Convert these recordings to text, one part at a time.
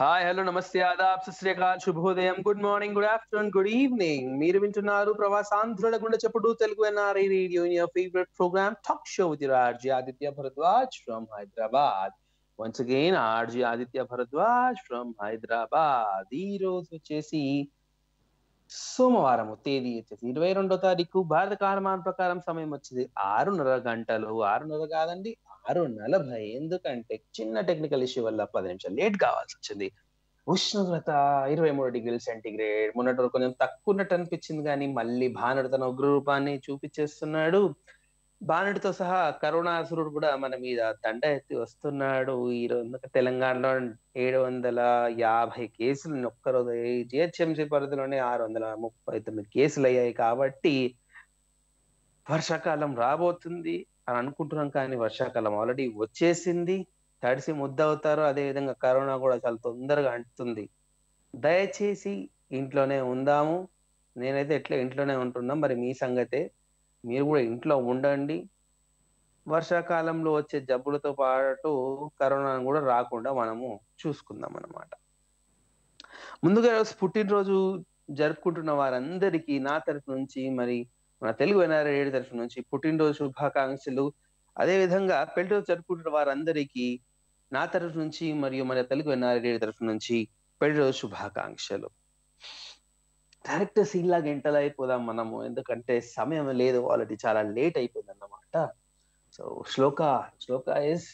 Hi hello నమస్తే ఆదాబ్ సశ్రీకాల్ శుభోదయం good morning good afternoon good evening మీరు వింటున్నారు ప్రవాసాంధ్రుల గుండె చెప్పుడు Telugu NRI radio in your favourite programme talk show with RJ Aditya Bharadwaj from Hyderabad once again RJ Aditya Bharadwaj from Hyderabad ఈ రోజు వచ్చేసి సోమవారం తేదీ వచ్చేసి ఇరవై రెండో తారీఖు భారత కాలమాన ప్రకారం సమయం వచ్చింది ఆరున్నర గంటలు ఆరున్నర కాదండి ఆరు నలభై ఎందుకంటే చిన్న టెక్నికల్ ఇష్యూ వల్ల పది నిమిషాలు లేట్ కావాల్సి వచ్చింది ఉష్ణోగ్రత ఇరవై మూడు డిగ్రీల సెంటీగ్రేడ్ మొన్నటి వరకు కొంచెం తక్కువ ఉన్నట్టు అనిపించింది కానీ మళ్ళీ భానుడు తన ఉగ్ర రూపాన్ని చూపించేస్తున్నాడు బాణుడితో సహా కరుణాసురుడు కూడా మన మీద దండ ఎత్తి వస్తున్నాడు ఈ రోజు తెలంగాణలో ఏడు వందల యాభై కేసులు ఒక్కరోజు జిహెచ్ఎంసీ పరిధిలోనే ఆరు వందల ముప్పై తొమ్మిది కేసులు అయ్యాయి కాబట్టి వర్షాకాలం రాబోతుంది అని అనుకుంటున్నాం కానీ వర్షాకాలం ఆల్రెడీ వచ్చేసింది తడిసి ముద్దవుతారు అదే విధంగా కరోనా కూడా చాలా తొందరగా అంటుతుంది దయచేసి ఇంట్లోనే ఉందాము నేనైతే ఎట్లా ఇంట్లోనే ఉంటున్నాం మరి మీ సంగతే మీరు కూడా ఇంట్లో ఉండండి వర్షాకాలంలో వచ్చే జబ్బులతో పాటు కరోనా కూడా రాకుండా మనము చూసుకుందాం అన్నమాట ముందుగా రోజు పుట్టినరోజు జరుపుకుంటున్న వారందరికీ నా తరఫు నుంచి మరి మన తెలుగు ఎన్ఆర్ఐ తరఫు నుంచి పుట్టినరోజు శుభాకాంక్షలు అదే విధంగా పెళ్లి రోజు జరుపుకుంటున్న వారందరికీ నా తరఫు నుంచి మరియు మన తెలుగు ఎన్ఆర్ఐ తరఫు నుంచి పెళ్లి రోజు శుభాకాంక్షలు డైరెక్ట్ సీన్ లాగా ఎంటర్ అయిపోదాం మనము ఎందుకంటే సమయం లేదు ఆల్రెడీ చాలా లేట్ అయిపోయింది అన్నమాట సో శ్లోక శ్లోక ఇస్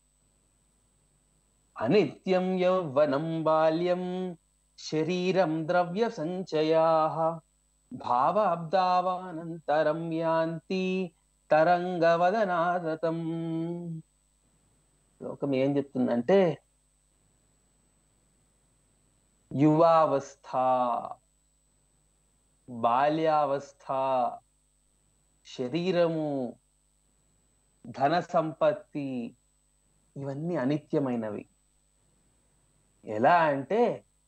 అనిత్యం యౌవనం బాల్యం శరీరం ద్రవ్య సంచయా భావాబ్దావానంతరం యాంతి తరంగవదనారతం శ్లోకం ఏం చెప్తుందంటే యువావస్థ బాల్యావస్థ శరీరము ధన సంపత్తి ఇవన్నీ అనిత్యమైనవి ఎలా అంటే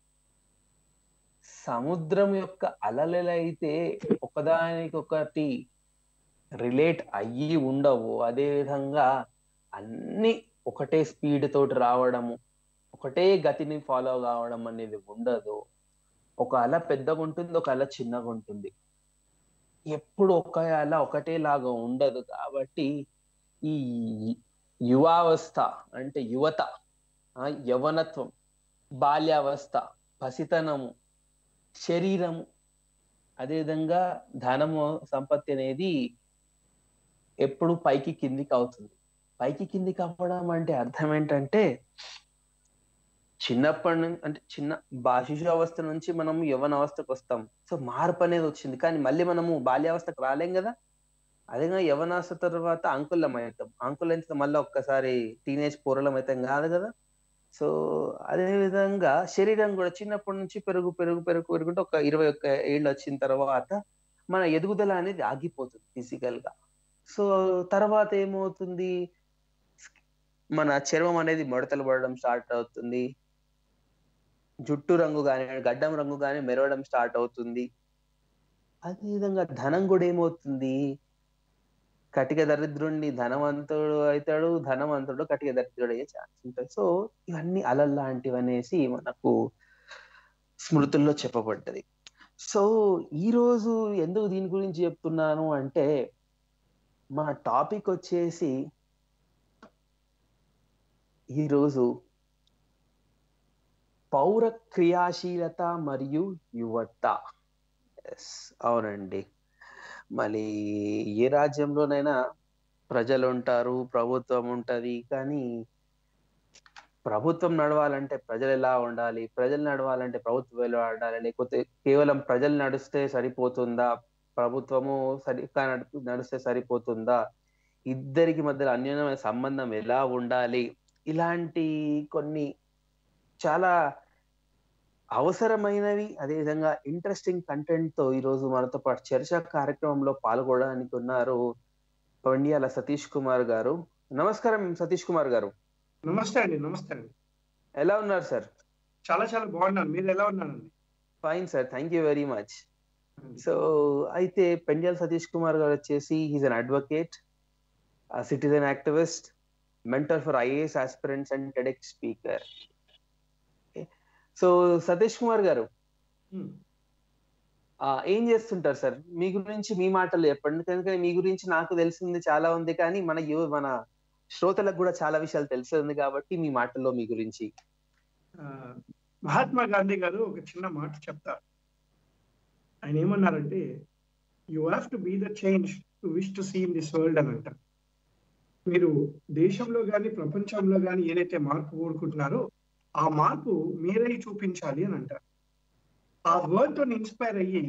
సముద్రం యొక్క అలలైతే ఒకదానికొకటి రిలేట్ అయ్యి ఉండవు అదే విధంగా అన్ని ఒకటే స్పీడ్ తోటి రావడము ఒకటే గతిని ఫాలో కావడం అనేది ఉండదు ఒక అల పెద్దగా ఉంటుంది ఒక అల చిన్నగా ఉంటుంది ఎప్పుడు ఒక అల ఒకటేలాగా ఉండదు కాబట్టి ఈ యువావస్థ అంటే యువత యవనత్వం బాల్యావస్థ పసితనము శరీరము అదేవిధంగా ధనము సంపత్తి అనేది ఎప్పుడు పైకి కిందికి అవుతుంది పైకి కిందికి అవ్వడం అంటే అర్థం ఏంటంటే చిన్నప్పటి నుంచి అంటే చిన్న బాశిషు అవస్థ నుంచి మనం యవన అవస్థకు వస్తాం సో మార్పు అనేది వచ్చింది కానీ మళ్ళీ మనము బాల్యావస్థకు రాలేం కదా అదే యవనావస్థ తర్వాత అంకులం అవుతాం అంకులం అయితే మళ్ళీ ఒక్కసారి టీనేజ్ పూరలం అయితే కాదు కదా సో అదే విధంగా శరీరం కూడా చిన్నప్పటి నుంచి పెరుగు పెరుగు పెరుగు పెరుగుంటే ఒక ఇరవై ఒక్క ఏళ్ళు వచ్చిన తర్వాత మన ఎదుగుదల అనేది ఆగిపోతుంది ఫిజికల్ గా సో తర్వాత ఏమవుతుంది మన చర్మం అనేది ముడతలు పడడం స్టార్ట్ అవుతుంది జుట్టు రంగు కానీ గడ్డం రంగు కానీ మెరవడం స్టార్ట్ అవుతుంది అదే విధంగా ధనం కూడా ఏమవుతుంది కటిక దరిద్రుడిని ధనవంతుడు అవుతాడు ధనవంతుడు కటిక దరిద్రుడు అయ్యే ఛాన్స్ ఉంటుంది సో ఇవన్నీ అలల్లాంటివి అనేసి మనకు స్మృతుల్లో చెప్పబడ్డది సో ఈ రోజు ఎందుకు దీని గురించి చెప్తున్నాను అంటే మన టాపిక్ వచ్చేసి ఈరోజు పౌర క్రియాశీలత మరియు యువత ఎస్ అవునండి మళ్ళీ ఏ రాజ్యంలోనైనా ప్రజలు ఉంటారు ప్రభుత్వం ఉంటది కానీ ప్రభుత్వం నడవాలంటే ప్రజలు ఎలా ఉండాలి ప్రజలు నడవాలంటే ప్రభుత్వం ఎలా ఉండాలి లేకపోతే కేవలం ప్రజలు నడిస్తే సరిపోతుందా ప్రభుత్వము సరిగ్గా నడిస్తే సరిపోతుందా ఇద్దరికి మధ్యలో అన్యోన్యమైన సంబంధం ఎలా ఉండాలి ఇలాంటి కొన్ని చాలా అవసరమైనవి అదేవిధంగా ఇంట్రెస్టింగ్ కంటెంట్ తో ఈరోజు మనతో పాటు చర్చా కార్యక్రమంలో పాల్గొనడానికి ఉన్నారు పండ్యాల సతీష్ కుమార్ గారు నమస్కారం సతీష్ కుమార్ గారు నమస్తే అండి నమస్తే అండి ఎలా ఉన్నారు సార్ చాలా చాలా బాగున్నాను మీరు ఎలా ఉన్నారండి fine sir thank you very much so అయితే పెండ్యాల సతీష్ కుమార్ గారు వచ్చేసి he's an advocate citizen activist mentor for IAS aspirants and TEDx speaker. Okay. So Satish Kumar garu um. ఆ, ఏం చేస్తుంటారు సార్ మీ గురించి మీ మాటలు చెప్పండి ఎందుకంటే మీ గురించి నాకు తెలిసింది చాలా ఉంది కానీ మన యువ మన శ్రోతలకు కూడా చాలా విషయాలు తెలిసింది కాబట్టి మీ మాటల్లో మీ గురించి ఆ, మహాత్మా గాంధీ గారు ఒక చిన్న మాట చెప్తారు ఆయన ఏమన్నారంటే you have to be the change to wish to see in this world అని అంటారు మీరు దేశంలో కానీ ప్రపంచంలో కానీ ఏదైతే మార్పు కోరుకుంటున్నారో ఆ మార్పు మీరై చూపించాలి అని అంటారు ఆ వర్డ్ తో ఇన్స్పైర్ అయ్యి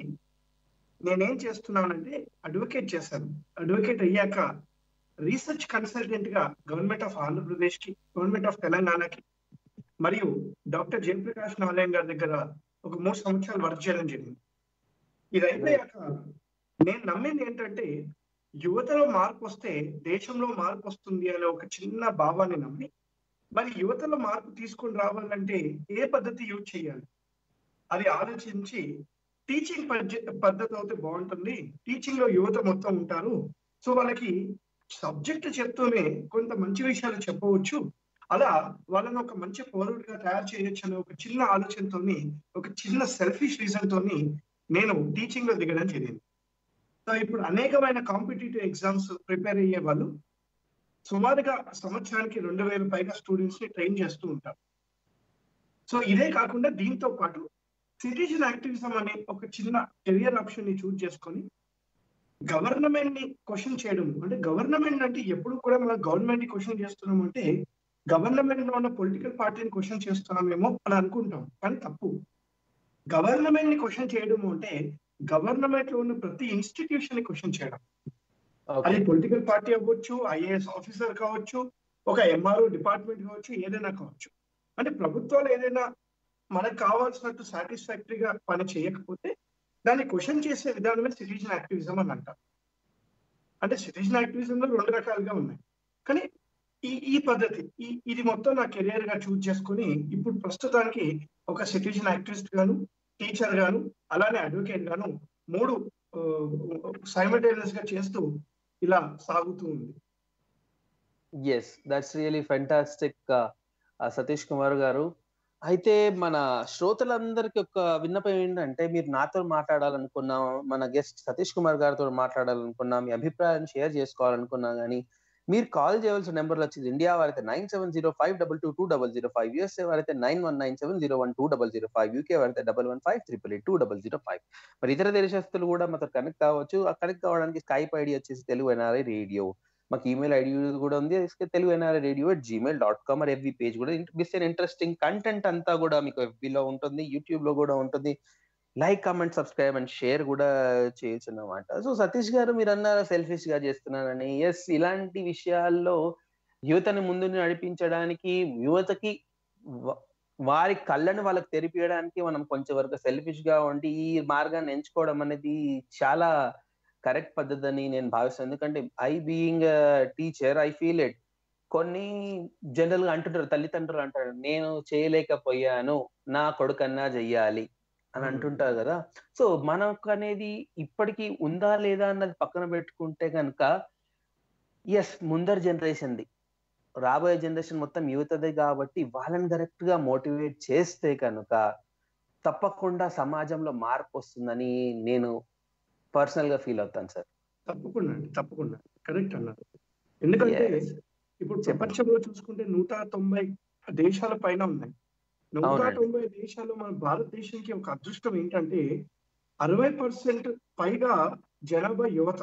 నేనేం చేస్తున్నానంటే అడ్వకేట్ చేశాను అడ్వకేట్ అయ్యాక రీసెర్చ్ కన్సల్టెంట్ గా గవర్నమెంట్ ఆఫ్ ఆంధ్రప్రదేశ్ కి గవర్నమెంట్ ఆఫ్ తెలంగాణకి మరియు డాక్టర్ జయప్రకాష్ నారాయణ గారి దగ్గర ఒక మూడు సంవత్సరాలు వర్క్ చేయడం జరిగింది ఇది అయిపోయాక నేను నమ్మింది ఏంటంటే యువతలో మార్పు వస్తే దేశంలో మార్పు వస్తుంది అనే ఒక చిన్న భావాన్ని నమ్మి మరి యువతలో మార్పు తీసుకొని రావాలంటే ఏ పద్ధతి యూజ్ చేయాలి అది ఆలోచించి టీచింగ్ పద్ధతి అయితే బాగుంటుంది టీచింగ్ లో యువత మొత్తం ఉంటారు సో వాళ్ళకి సబ్జెక్ట్ చెప్తూనే కొంత మంచి విషయాలు చెప్పవచ్చు అలా వాళ్ళని ఒక మంచి పౌరుడిగా తయారు చేయొచ్చు అనే ఒక చిన్న ఆలోచనతోని ఒక చిన్న సెల్ఫిష్ రీజన్ తోని నేను టీచింగ్ లో దిగడం జరిగింది సో ఇప్పుడు అనేకమైన కాంపిటేటివ్ ఎగ్జామ్స్ ప్రిపేర్ అయ్యే వాళ్ళు సుమారుగా సంవత్సరానికి రెండు వేల పైగా స్టూడెంట్స్ ని ట్రైన్ చేస్తూ ఉంటారు సో ఇదే కాకుండా దీంతో పాటు సిటిజన్ యాక్టివిజం అనే ఒక చిన్న కెరియర్ ఆప్షన్ ని చూజ్ చేసుకొని గవర్నమెంట్ ని క్వశ్చన్ చేయడం అంటే గవర్నమెంట్ అంటే ఎప్పుడు కూడా మనం గవర్నమెంట్ ని క్వశ్చన్ చేస్తున్నాం అంటే గవర్నమెంట్ లో ఉన్న పొలిటికల్ పార్టీని క్వశ్చన్ చేస్తున్నామేమో అని అనుకుంటాం కానీ తప్పు గవర్నమెంట్ ని క్వశ్చన్ చేయడం అంటే గవర్నమెంట్ లో ఉన్న ప్రతి ఇన్స్టిట్యూషన్ ని క్వశ్చన్ చేయడం అది పొలిటికల్ పార్టీ అవ్వచ్చు ఐఏఎస్ ఆఫీసర్ కావచ్చు ఒక ఎంఆర్ఓ డిపార్ట్మెంట్ కావచ్చు ఏదైనా కావచ్చు అంటే ప్రభుత్వాలు ఏదైనా మనకు కావాల్సినట్టు సాటిస్ఫాక్టరీగా పని చేయకపోతే దాన్ని క్వశ్చన్ చేసే విధానమే సిటిజన్ యాక్టివిజం అని అంటారు అంటే సిటిజన్ యాక్టివిజం లో రెండు రకాలుగా ఉన్నాయి కానీ ఈ ఈ పద్ధతి ఈ ఇది మొత్తం నా కెరియర్ గా చూజ్ చేసుకుని ఇప్పుడు ప్రస్తుతానికి ఒక సిటిజన్ యాక్టివిస్ట్ గాను టీచర్ గాను అలానే అడ్వకేట్ గాను మూడు సైమల్టేనియస్ గా చేస్తూ ఇలా సాగుతూ ఉంది yes that's really fantastic Satish Kumar garu అయితే మన శ్రోతలందరికి ఒక విన్నపం ఏంటంటే మీరు నాతో మాట్లాడాలనుకున్నా మన గెస్ట్ సతీష్ కుమార్ గారితో మాట్లాడాలనుకున్నా మీ అభిప్రాయాన్ని షేర్ చేసుకోవాలనుకున్నా కానీ మీరు కాల్ చేయవలసిన నెంబర్ వచ్చింది ఇండియా వారైతే nine seven zero five double two two double zero five USA వారైతే nine one nine seven zero one two double zero five UK వారైతే double one five triple eight two double zero five మరి ఇతర దేశస్తులు కూడా మాతో connect కావచ్చు ఆ connect కావడానికి Skype ID వచ్చేసి తెలుగు ఎన్ఆర్ఐ రేడియో మాకు ఈమెయిల్ ఐడి కూడా ఉంది Telugu NRI radio at Gmail dot com మరి ఎఫ్బి పేజ్ కూడా మిస్ ఇంట్రెస్టింగ్ కంటెంట్ అంతా కూడా మీకు ఎఫ్బిలో ఉంటుంది యూట్యూబ్ లో కూడా ఉంటుంది like comment subscribe and share కూడా చేయొచ్చు అన్నమాట సో సతీష్ గారు మీరు అన్నారు సెల్ఫిష్ గా చేస్తున్నానని ఎస్ ఇలాంటి విషయాల్లో యువతని ముందు నడిపించడానికి యువతకి వారి కళ్ళని వాళ్ళకి తెరిపియడానికి మనం కొంచెం వరకు సెల్ఫిష్ గా ఉండి ఈ మార్గాన్ని ఎంచుకోవడం అనేది చాలా కరెక్ట్ పద్ధతి అని నేను భావిస్తాను ఎందుకంటే I being teacher I feel it కొన్ని జనరల్ గా అంటుంటారు తల్లిదండ్రులు అంటారు నేను చేయలేకపోయాను నా కొడుకన్నా చెయ్యాలి అని అంటుంటారు కదా సో మనకు అనేది ఇప్పటికీ ఉందా లేదా అన్నది పక్కన పెట్టుకుంటే కనుక ఎస్ ముందర జనరేషన్ది రాబోయే జనరేషన్ మొత్తం యువతదే కాబట్టి వాళ్ళని కరెక్ట్ గా మోటివేట్ చేస్తే కనుక తప్పకుండా సమాజంలో మార్పు వస్తుందని నేను పర్సనల్ గా ఫీల్ అవుతాను సార్ తప్పకుండా అండి తప్పకుండా కరెక్ట్ అన్నారు ఎందుకంటే ఇప్పుడు ప్రపంచంలో చూసుకుంటే నూట తొంభై దేశాల పైన ఉన్నాయి నూట తొంభై దేశాలు మన భారతదేశానికి ఒక అదృష్టం ఏంటంటే అరవై పర్సెంట్ పైగా జనాభా యువత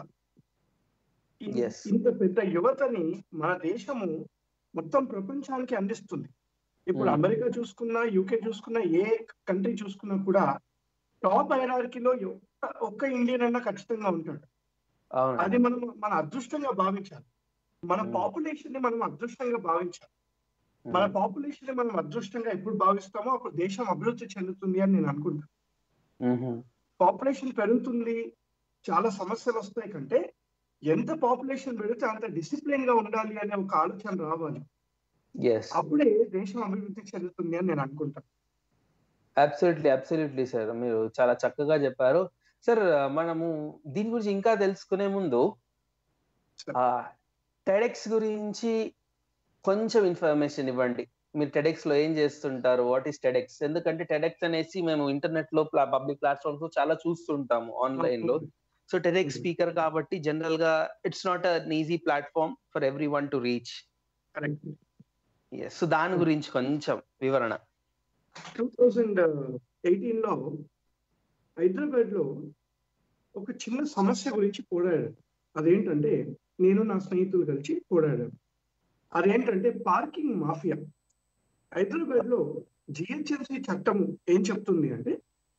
ఇంత పెద్ద యువతని మన దేశము మొత్తం ప్రపంచానికి అందిస్తుంది ఇప్పుడు అమెరికా చూసుకున్నా యూకే చూసుకున్నా ఏ కంట్రీ చూసుకున్నా కూడా టాప్ హైరార్కీలో ఒక్క ఇండియన్ అన్నా ఖచ్చితంగా ఉంటాడు అది మనం మన అదృష్టంగా భావించాలి మన పాపులేషన్ ని మనం అదృష్టంగా భావించాలి మన పాపులేషన్ ని మనం అదృష్టంగా ఎప్పుడు భావిస్తామో అప్పుడు దేశం అభివృద్ధి చెందుతుంది అని నేను అనుకుంటాను పాపులేషన్ పెరుగుతుంది చాలా సమస్యలు వస్తాయి కంటే ఎంత పాపులేషన్ పెడితే అంత డిసిప్లిన్ గా ఉండాలి అనే ఒక ఆలోచన రావాలి అప్పుడే దేశం అభివృద్ధి చెందుతుంది అని నేను అనుకుంటాను అబ్సల్యూట్లీ అబ్సల్యూట్లీ సార్ మీరు చాలా చక్కగా చెప్పారు సార్ మనము దీని గురించి ఇంకా తెలుసుకునే ముందు టెడెక్స్ గురించి కొంచెం ఇన్ఫర్మేషన్ ఇవ్వండి మీరు టెడెక్స్ లో ఏం చేస్తుంటారు వాట్ ఈస్ టెడెక్స్ ఎందుకంటే టెడెక్స్ అనేసి మేము ఇంటర్నెట్ లో పబ్లిక్ ప్లాట్ఫామ్స్ లో చాలా చూస్తుంటాము ఆన్లైన్ లో సో టెడెక్స్ స్పీకర్ కాబట్టి జనరల్ గా it's not an easy platform for everyone to reach correct so దాని గురించి కొంచెం వివరణ టూ థౌజండ్ ఎయిటీన్ లో హైదరాబాద్ లో ఒక చిన్న సమస్య గురించి పోరాడాడు అదేంటంటే నేను నా స్నేహితులు కలిసి పోరాడాను అదేంటంటే పార్కింగ్ మాఫియా హైదరాబాద్ లో జిహెచ్ఎంసీ చట్టం ఏం చెప్తుంది అంటే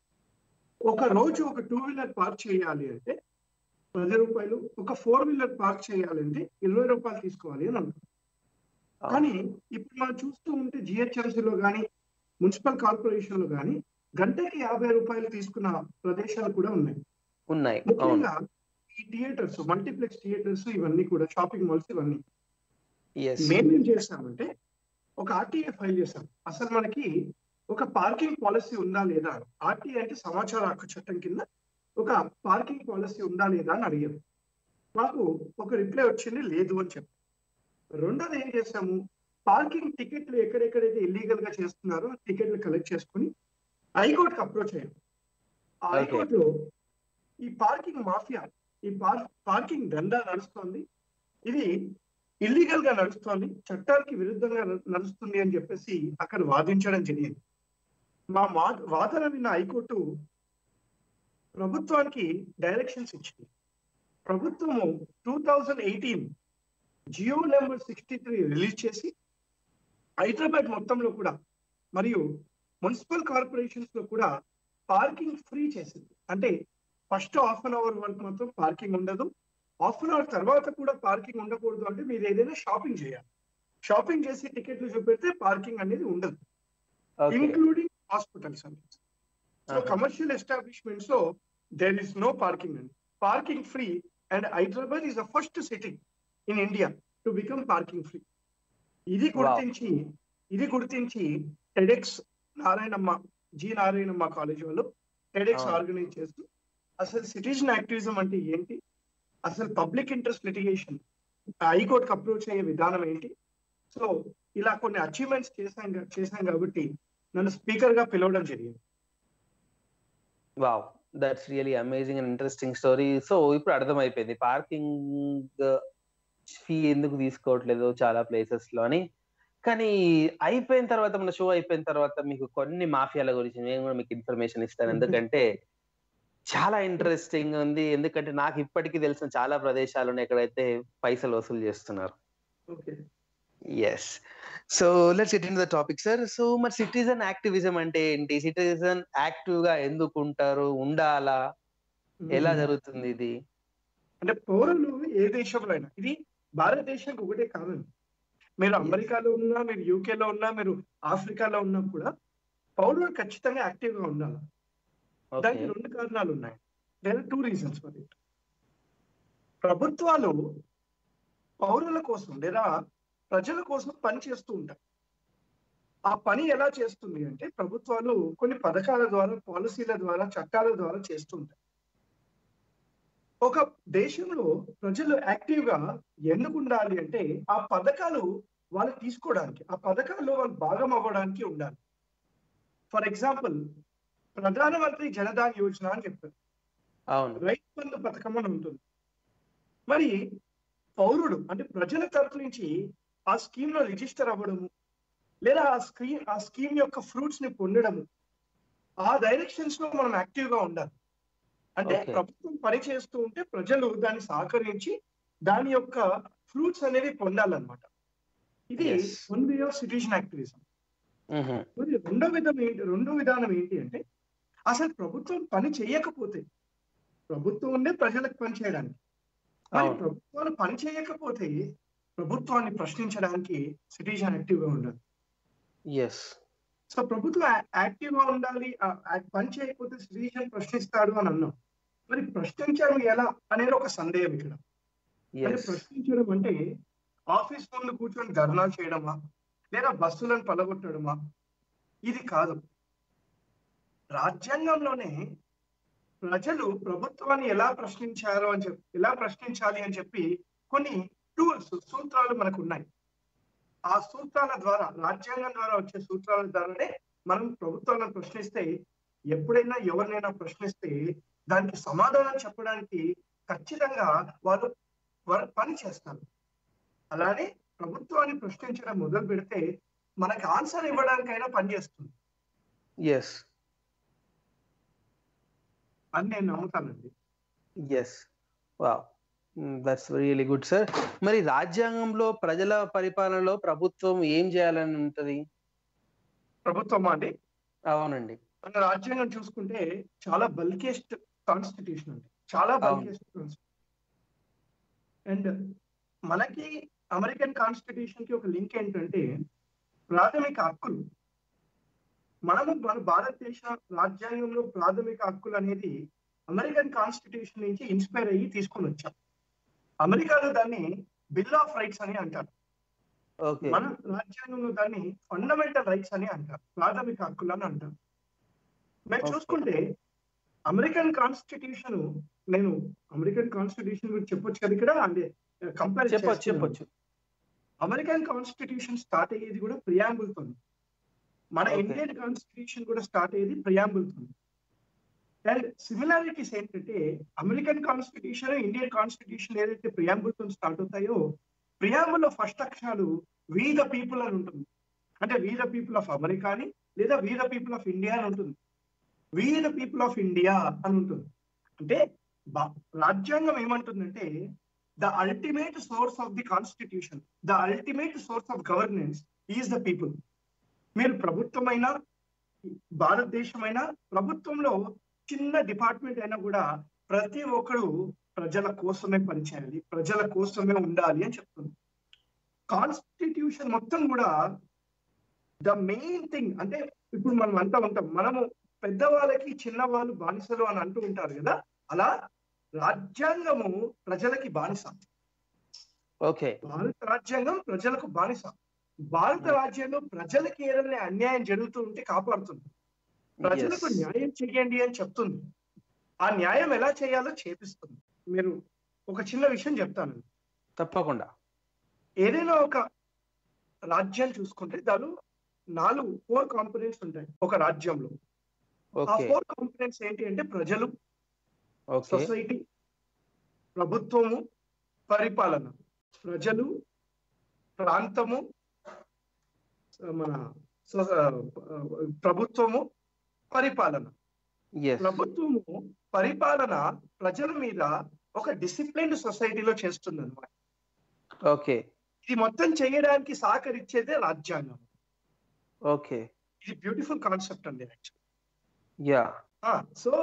ఒక రోజు ఒక టూ వీలర్ పార్క్ చేయాలి అంటే పది రూపాయలు ఒక ఫోర్ వీలర్ పార్క్ చేయాలంటే ఇరవై రూపాయలు తీసుకోవాలి అని అంటారు కానీ ఇప్పుడు మనం చూస్తూ ఉంటే జిహెచ్ఎంసీలో కానీ మున్సిపల్ కార్పొరేషన్ లో కానీ గంటకి యాభై రూపాయలు తీసుకున్న ప్రదేశాలు కూడా ఉన్నాయి ఉన్నాయి అవును ముఖ్యంగా ఈ థియేటర్స్ మల్టీప్లెక్స్ థియేటర్స్ ఇవన్నీ కూడా షాపింగ్ మాల్స్ ఇవన్నీ ఎస్ మేమేం చేస్తామంటే ఒక ఆర్టీఏ ఫైల్ చేసాం అసలు మనకి ఒక పార్కింగ్ పాలసీ ఉందా లేదా ఆర్టీఏ అంటే సమాచార హక్కు చట్టం కింద ఒక పార్కింగ్ పాలసీ ఉందా లేదా అని అడిగారు మాకు ఒక రిప్లై వచ్చింది లేదు అని చెప్పి రెండోది ఏం చేసాము పార్కింగ్ టికెట్లు ఎక్కడెక్కడైతే ఇల్లీగల్ గా చేస్తున్నారో ఆ టికెట్లు కలెక్ట్ చేసుకుని హైకోర్టుకి అప్రోచ్ అయ్యాం ఆ Okay. హైకోర్టులో ఈ పార్కింగ్ మాఫియా ఈ పార్ పార్కింగ్ దందా నడుస్తోంది ఇది ఇల్లీగల్ గా నడుస్తోంది చట్టానికి విరుద్ధంగా న- నడుస్తుంది అని చెప్పేసి అక్కడ వాదించడం జరిగింది మా మా వాదన విన్న హైకోర్టు ప్రభుత్వానికి డైరెక్షన్స్ ఇచ్చింది ప్రభుత్వము two thousand eighteen GO number sixty three release చేసి హైదరాబాద్ మొత్తంలో కూడా మరియు మున్సిపల్ కార్పొరేషన్స్ లో కూడా పార్కింగ్ ఫ్రీ చేసింది అంటే ఫస్ట్ హాఫ్ అన్ అవర్ వరకు మాత్రం పార్కింగ్ ఉండదు హాఫ్ అన్ అవర్ తర్వాత కూడా పార్కింగ్ ఉండకూడదు అంటే మీరు ఏదైనా షాపింగ్ చేయాలి షాపింగ్ చేసి టికెట్లు చూపెడితే పార్కింగ్ అనేది ఉండదు ఓకే ఇంక్లూడింగ్ హాస్పిటల్స్ అండి సో ఆహా. కమర్షియల్ ఎస్టాబ్లిష్మెంట్స్ లో దేర్ ఇస్ నో పార్కింగ్ అండి parking free and Hyderabad is the first city in India to become parking free ఇది గుర్తించి ఇది గుర్తించి TEDx Narayanamma G Narayanamma college వాళ్ళు టెడెక్స్ అవును. ఆర్గనైజ్ చేస్తూ అసలు సిటిజన్ యాక్టివిజం అంటే ఏంటి అసలు పబ్లిక్ ఇంట్రెస్ట్ లిటిగేషన్ హైకోర్టుకి అప్రోచ్ అయ్యే విధానం ఏంటి సో ఇలా కొన్ని అచీవ్మెంట్స్ చేశాం గా- చేశాం కాబట్టి నన్ను స్పీకర్ గా పిలవడం జరిగింది wow that's really amazing and interesting story so ఇప్పుడు అర్థమైపోయింది పార్కింగ్ ఫీ ఎందుకు తీసుకోవట్లేదు చాలా ప్లేసెస్ లో అని కానీ అయిపోయిన తర్వాత మన షో అయిపోయిన తర్వాత మీకు కొన్ని మాఫియాల గురించి నేను కూడా మీకు ఇన్ఫర్మేషన్ ఇస్తాను ఎందుకంటే చాలా ఇంట్రెస్టింగ్ ఉంది ఎందుకంటే నాకు ఇప్పటికీ తెలిసిన చాలా ప్రదేశాలు ఉన్నాయి ఎక్కడైతే పైసలు వసూలు చేస్తున్నారు okay yes so let's get in the topic sir so మరి సిటిజన్ యాక్టివిజం అంటే ఏంటి సిటిజన్ యాక్టివ్ గా ఎందుకు ఉంటారు ఉండాలా ఎలా జరుగుతుంది ఇది అంటే పౌరులు ఏ దేశంలో అయినా ఇది భారతదేశానికి ఒకటే కాదండి మీరు అమెరికాలో ఉన్నా మీరు యూకే లో ఉన్నా మీరు ఆఫ్రికాలో ఉన్నా కూడా పౌరులు ఖచ్చితంగా యాక్టివ్ గా ఉండాలి ఓకే దానికి రెండు కారణాలు ఉన్నాయి there are two reasons for it ప్రభుత్వాలు పౌరుల కోసం లేదా ప్రజల కోసం పని చేస్తూ ఉంటాయి ఆ పని ఎలా చేస్తుంది అంటే ప్రభుత్వాలు కొన్ని పథకాల ద్వారా పాలసీల ద్వారా చట్టాల ద్వారా చేస్తూ ఉంటాయి ఒక దేశంలో ప్రజలు యాక్టివ్ గా ఎందుకు ఉండాలి అంటే ఆ పథకాలు వాళ్ళు తీసుకోవడానికి ఆ పథకాల్లో వాళ్ళు భాగం అవ్వడానికి ఉండాలి ఫర్ ఎగ్జాంపుల్ ప్రధానమంత్రి జనధన్ యోజన అని చెప్పారు అవును రైతు బంధు పథకం అని ఉంటుంది మరి పౌరుడు అంటే ప్రజల తరపు నుంచి ఆ స్కీమ్ లో రిజిస్టర్ అవ్వడము లేదా ఆ స్కీమ్ ఆ స్కీమ్ యొక్క ఫ్రూట్స్ ని పొందడము ఆ డైరెక్షన్స్ లో మనం యాక్టివ్ గా ఉండాలి అంటే Okay. ప్రభుత్వం పని చేస్తూ ఉంటే ప్రజలు దాన్ని సహకరించి దాని యొక్క ఫ్రూట్స్ అనేవి పొందాలన్నమాట ఇది Yes. One way of citizen activism hmm. మరి రెండో విధం ఏంటి రెండో విధానం ఏంటి అంటే అసలు ప్రభుత్వం పని చేయకపోతే ప్రభుత్వం ఉండే ప్రజలకు పని చేయడానికి మరి అవును ప్రభుత్వాలు పని చేయకపోతే ప్రభుత్వాన్ని ప్రశ్నించడానికి సిటిజన్ యాక్టివ్ గా ఉండాలి ఎస్ సో ప్రభుత్వం యాక్టివ్ గా ఉండాలి ఆ, ఆ పని చేయకపోతే సిటిజన్ ప్రశ్నిస్తాడు అని అన్నాం మరి ప్రశ్నించడం ఎలా అనేది ఒక సందేహం ఇక్కడ మరి ఎస్ ప్రశ్నించడం అంటే ఆఫీస్ ముందు కూర్చొని ధర్నా చేయడమా లేదా బస్సులను పలగొట్టడమా ఇది కాదు రాజ్యాంగంలోనే ప్రజలు ప్రభుత్వాన్ని ఎలా ప్రశ్నించారు అని చెప్పి ఎలా ప్రశ్నించాలి అని చెప్పి కొన్ని టూల్స్ సూత్రాలు మనకు ఉన్నాయి ఆ సూత్రాల ద్వారా రాజ్యాంగం ద్వారా వచ్చే సూత్రాల ద్వారానే మనం ప్రభుత్వాలను ప్రశ్నిస్తే ఎప్పుడైనా ఎవరినైనా ప్రశ్నిస్తే దానికి సమాధానం చెప్పడానికి ఖచ్చితంగా వాళ్ళు వారు పని చేస్తారు అలానే ప్రభుత్వాన్ని ప్రశ్నించడం మొదలు పెడితే మనకి ఆన్సర్ ఇవ్వడానికైనా పనిచేస్తుంది ఎస్ అని నేను నమ్ముతానండి yes wow that's really good sir మరి రాజ్యాంగంలో ప్రజల పరిపాలనలో ప్రభుత్వం ఏం చేయాలని ఉంటది ప్రభుత్వం అండి అవునండి మన రాజ్యాంగం చూసుకుంటే చాలా బల్కెస్ట్ కాన్స్టిట్యూషన్ అండి చాలా అవును. బల్కెస్ట్ అండ్ మనకి అమెరికన్ కాన్స్టిట్యూషన్ కి ఒక లింక్ ఏంటంటే ప్రాథమిక హక్కులు మనము మన భారతదేశ రాజ్యాంగంలో ప్రాథమిక హక్కులు అనేది అమెరికన్ కాన్స్టిట్యూషన్ నుంచి ఇన్స్పైర్ అయ్యి తీసుకొని వచ్చాం అమెరికాలో దాన్ని బిల్ ఆఫ్ రైట్స్ అని అంటారు ఓకే మన రాజ్యాంగంలో దాన్ని ఫండమెంటల్ రైట్స్ అని అంటారు ప్రాథమిక హక్కులు అని అంటారు మేము Okay. చూసుకుంటే అమెరికన్ కాన్స్టిట్యూషన్ నేను అమెరికన్ కాన్స్టిట్యూషన్ గురించి చెప్పొచ్చు కదా ఇక్కడ అంటే కంపేర్ చెప్పొచ్చు చెప్పొచ్చు అమెరికన్ కాన్స్టిట్యూషన్ స్టార్ట్ అయ్యేది కూడా ప్రియాంబుల్ తో మన Okay. ఇండియన్ కాన్స్టిట్యూషన్ కూడా స్టార్ట్ అయ్యేది ప్రియాంబుల్ తో అండ్ సిమిలారిటీస్ ఏంటంటే అమెరికన్ కాన్స్టిట్యూషన్ ఇండియన్ కాన్స్టిట్యూషన్ ఏదైతే ప్రియాంబుల్ తో స్టార్ట్ అవుతాయో ప్రియాంబుల్ లో ఫస్ట్ అక్షరాలు వి ద పీపుల్ అని ఉంటుంది అంటే we the people of America అని లేదా we the people of India అని ఉంటుంది we the people of India అని ఉంటుంది అంటే బా- రాజ్యాంగం ఏమంటుందంటే the ultimate source of the constitution the ultimate source of governance is the people మీరు ప్రభుత్వమైనా భారతదేశమైనా ప్రభుత్వంలో చిన్న డిపార్ట్మెంట్ అయినా కూడా ప్రతి ఒక్కరు ప్రజల కోసమే పనిచేయాలి ప్రజల కోసమే ఉండాలి అని చెప్తుంది కాన్స్టిట్యూషన్ మొత్తం కూడా ద మెయిన్ థింగ్ అంటే ఇప్పుడు మనం అంటూ ఉంటాం మనము పెద్దవాళ్ళకి చిన్నవాళ్ళు బానిసలు అని అంటూ ఉంటారు కదా అలా రాజ్యాంగము ప్రజలకి బానిస ఓకే భారత రాజ్యాంగం ప్రజలకు బానిస భారత రాజ్యాంగం ప్రజలకి ఏదైనా అన్యాయం జరుగుతూ ఉంటే కాపాడుతుంది ప్రజలకు Yes. న్యాయం చేయండి అని చెప్తుంది ఆ న్యాయం ఎలా చేయాలో చేపిస్తుంది మీరు ఒక చిన్న విషయం చెప్తాను తప్పకుండా ఏదైనా ఒక రాజ్యం చూసుకుంటే దానిలో నాలుగు ఫోర్ కాంపనెంట్స్ ఉంటాయి ఒక రాజ్యంలో ఆ ఓకే ఫోర్ కాంపనెంట్స్ ఏంటి అంటే ప్రజలు ఓకే సొసైటీ ప్రభుత్వము పరిపాలన ప్రజలు ప్రాంతము మన సొ- ప్రభుత్వము పరిపాలన ఎస్ ప్రభుత్వము పరిపాలన ప్రజల మీద ఒక డిసిప్లిన్డ్ సొసైటీలో చేస్తుంది అనమాట ఓకే ఇది మొత్తం చేయడానికి సహకరించేదే రాజ్యాంగం ఓకే ఇది బ్యూటిఫుల్ కాన్సెప్ట్ అండి యా సో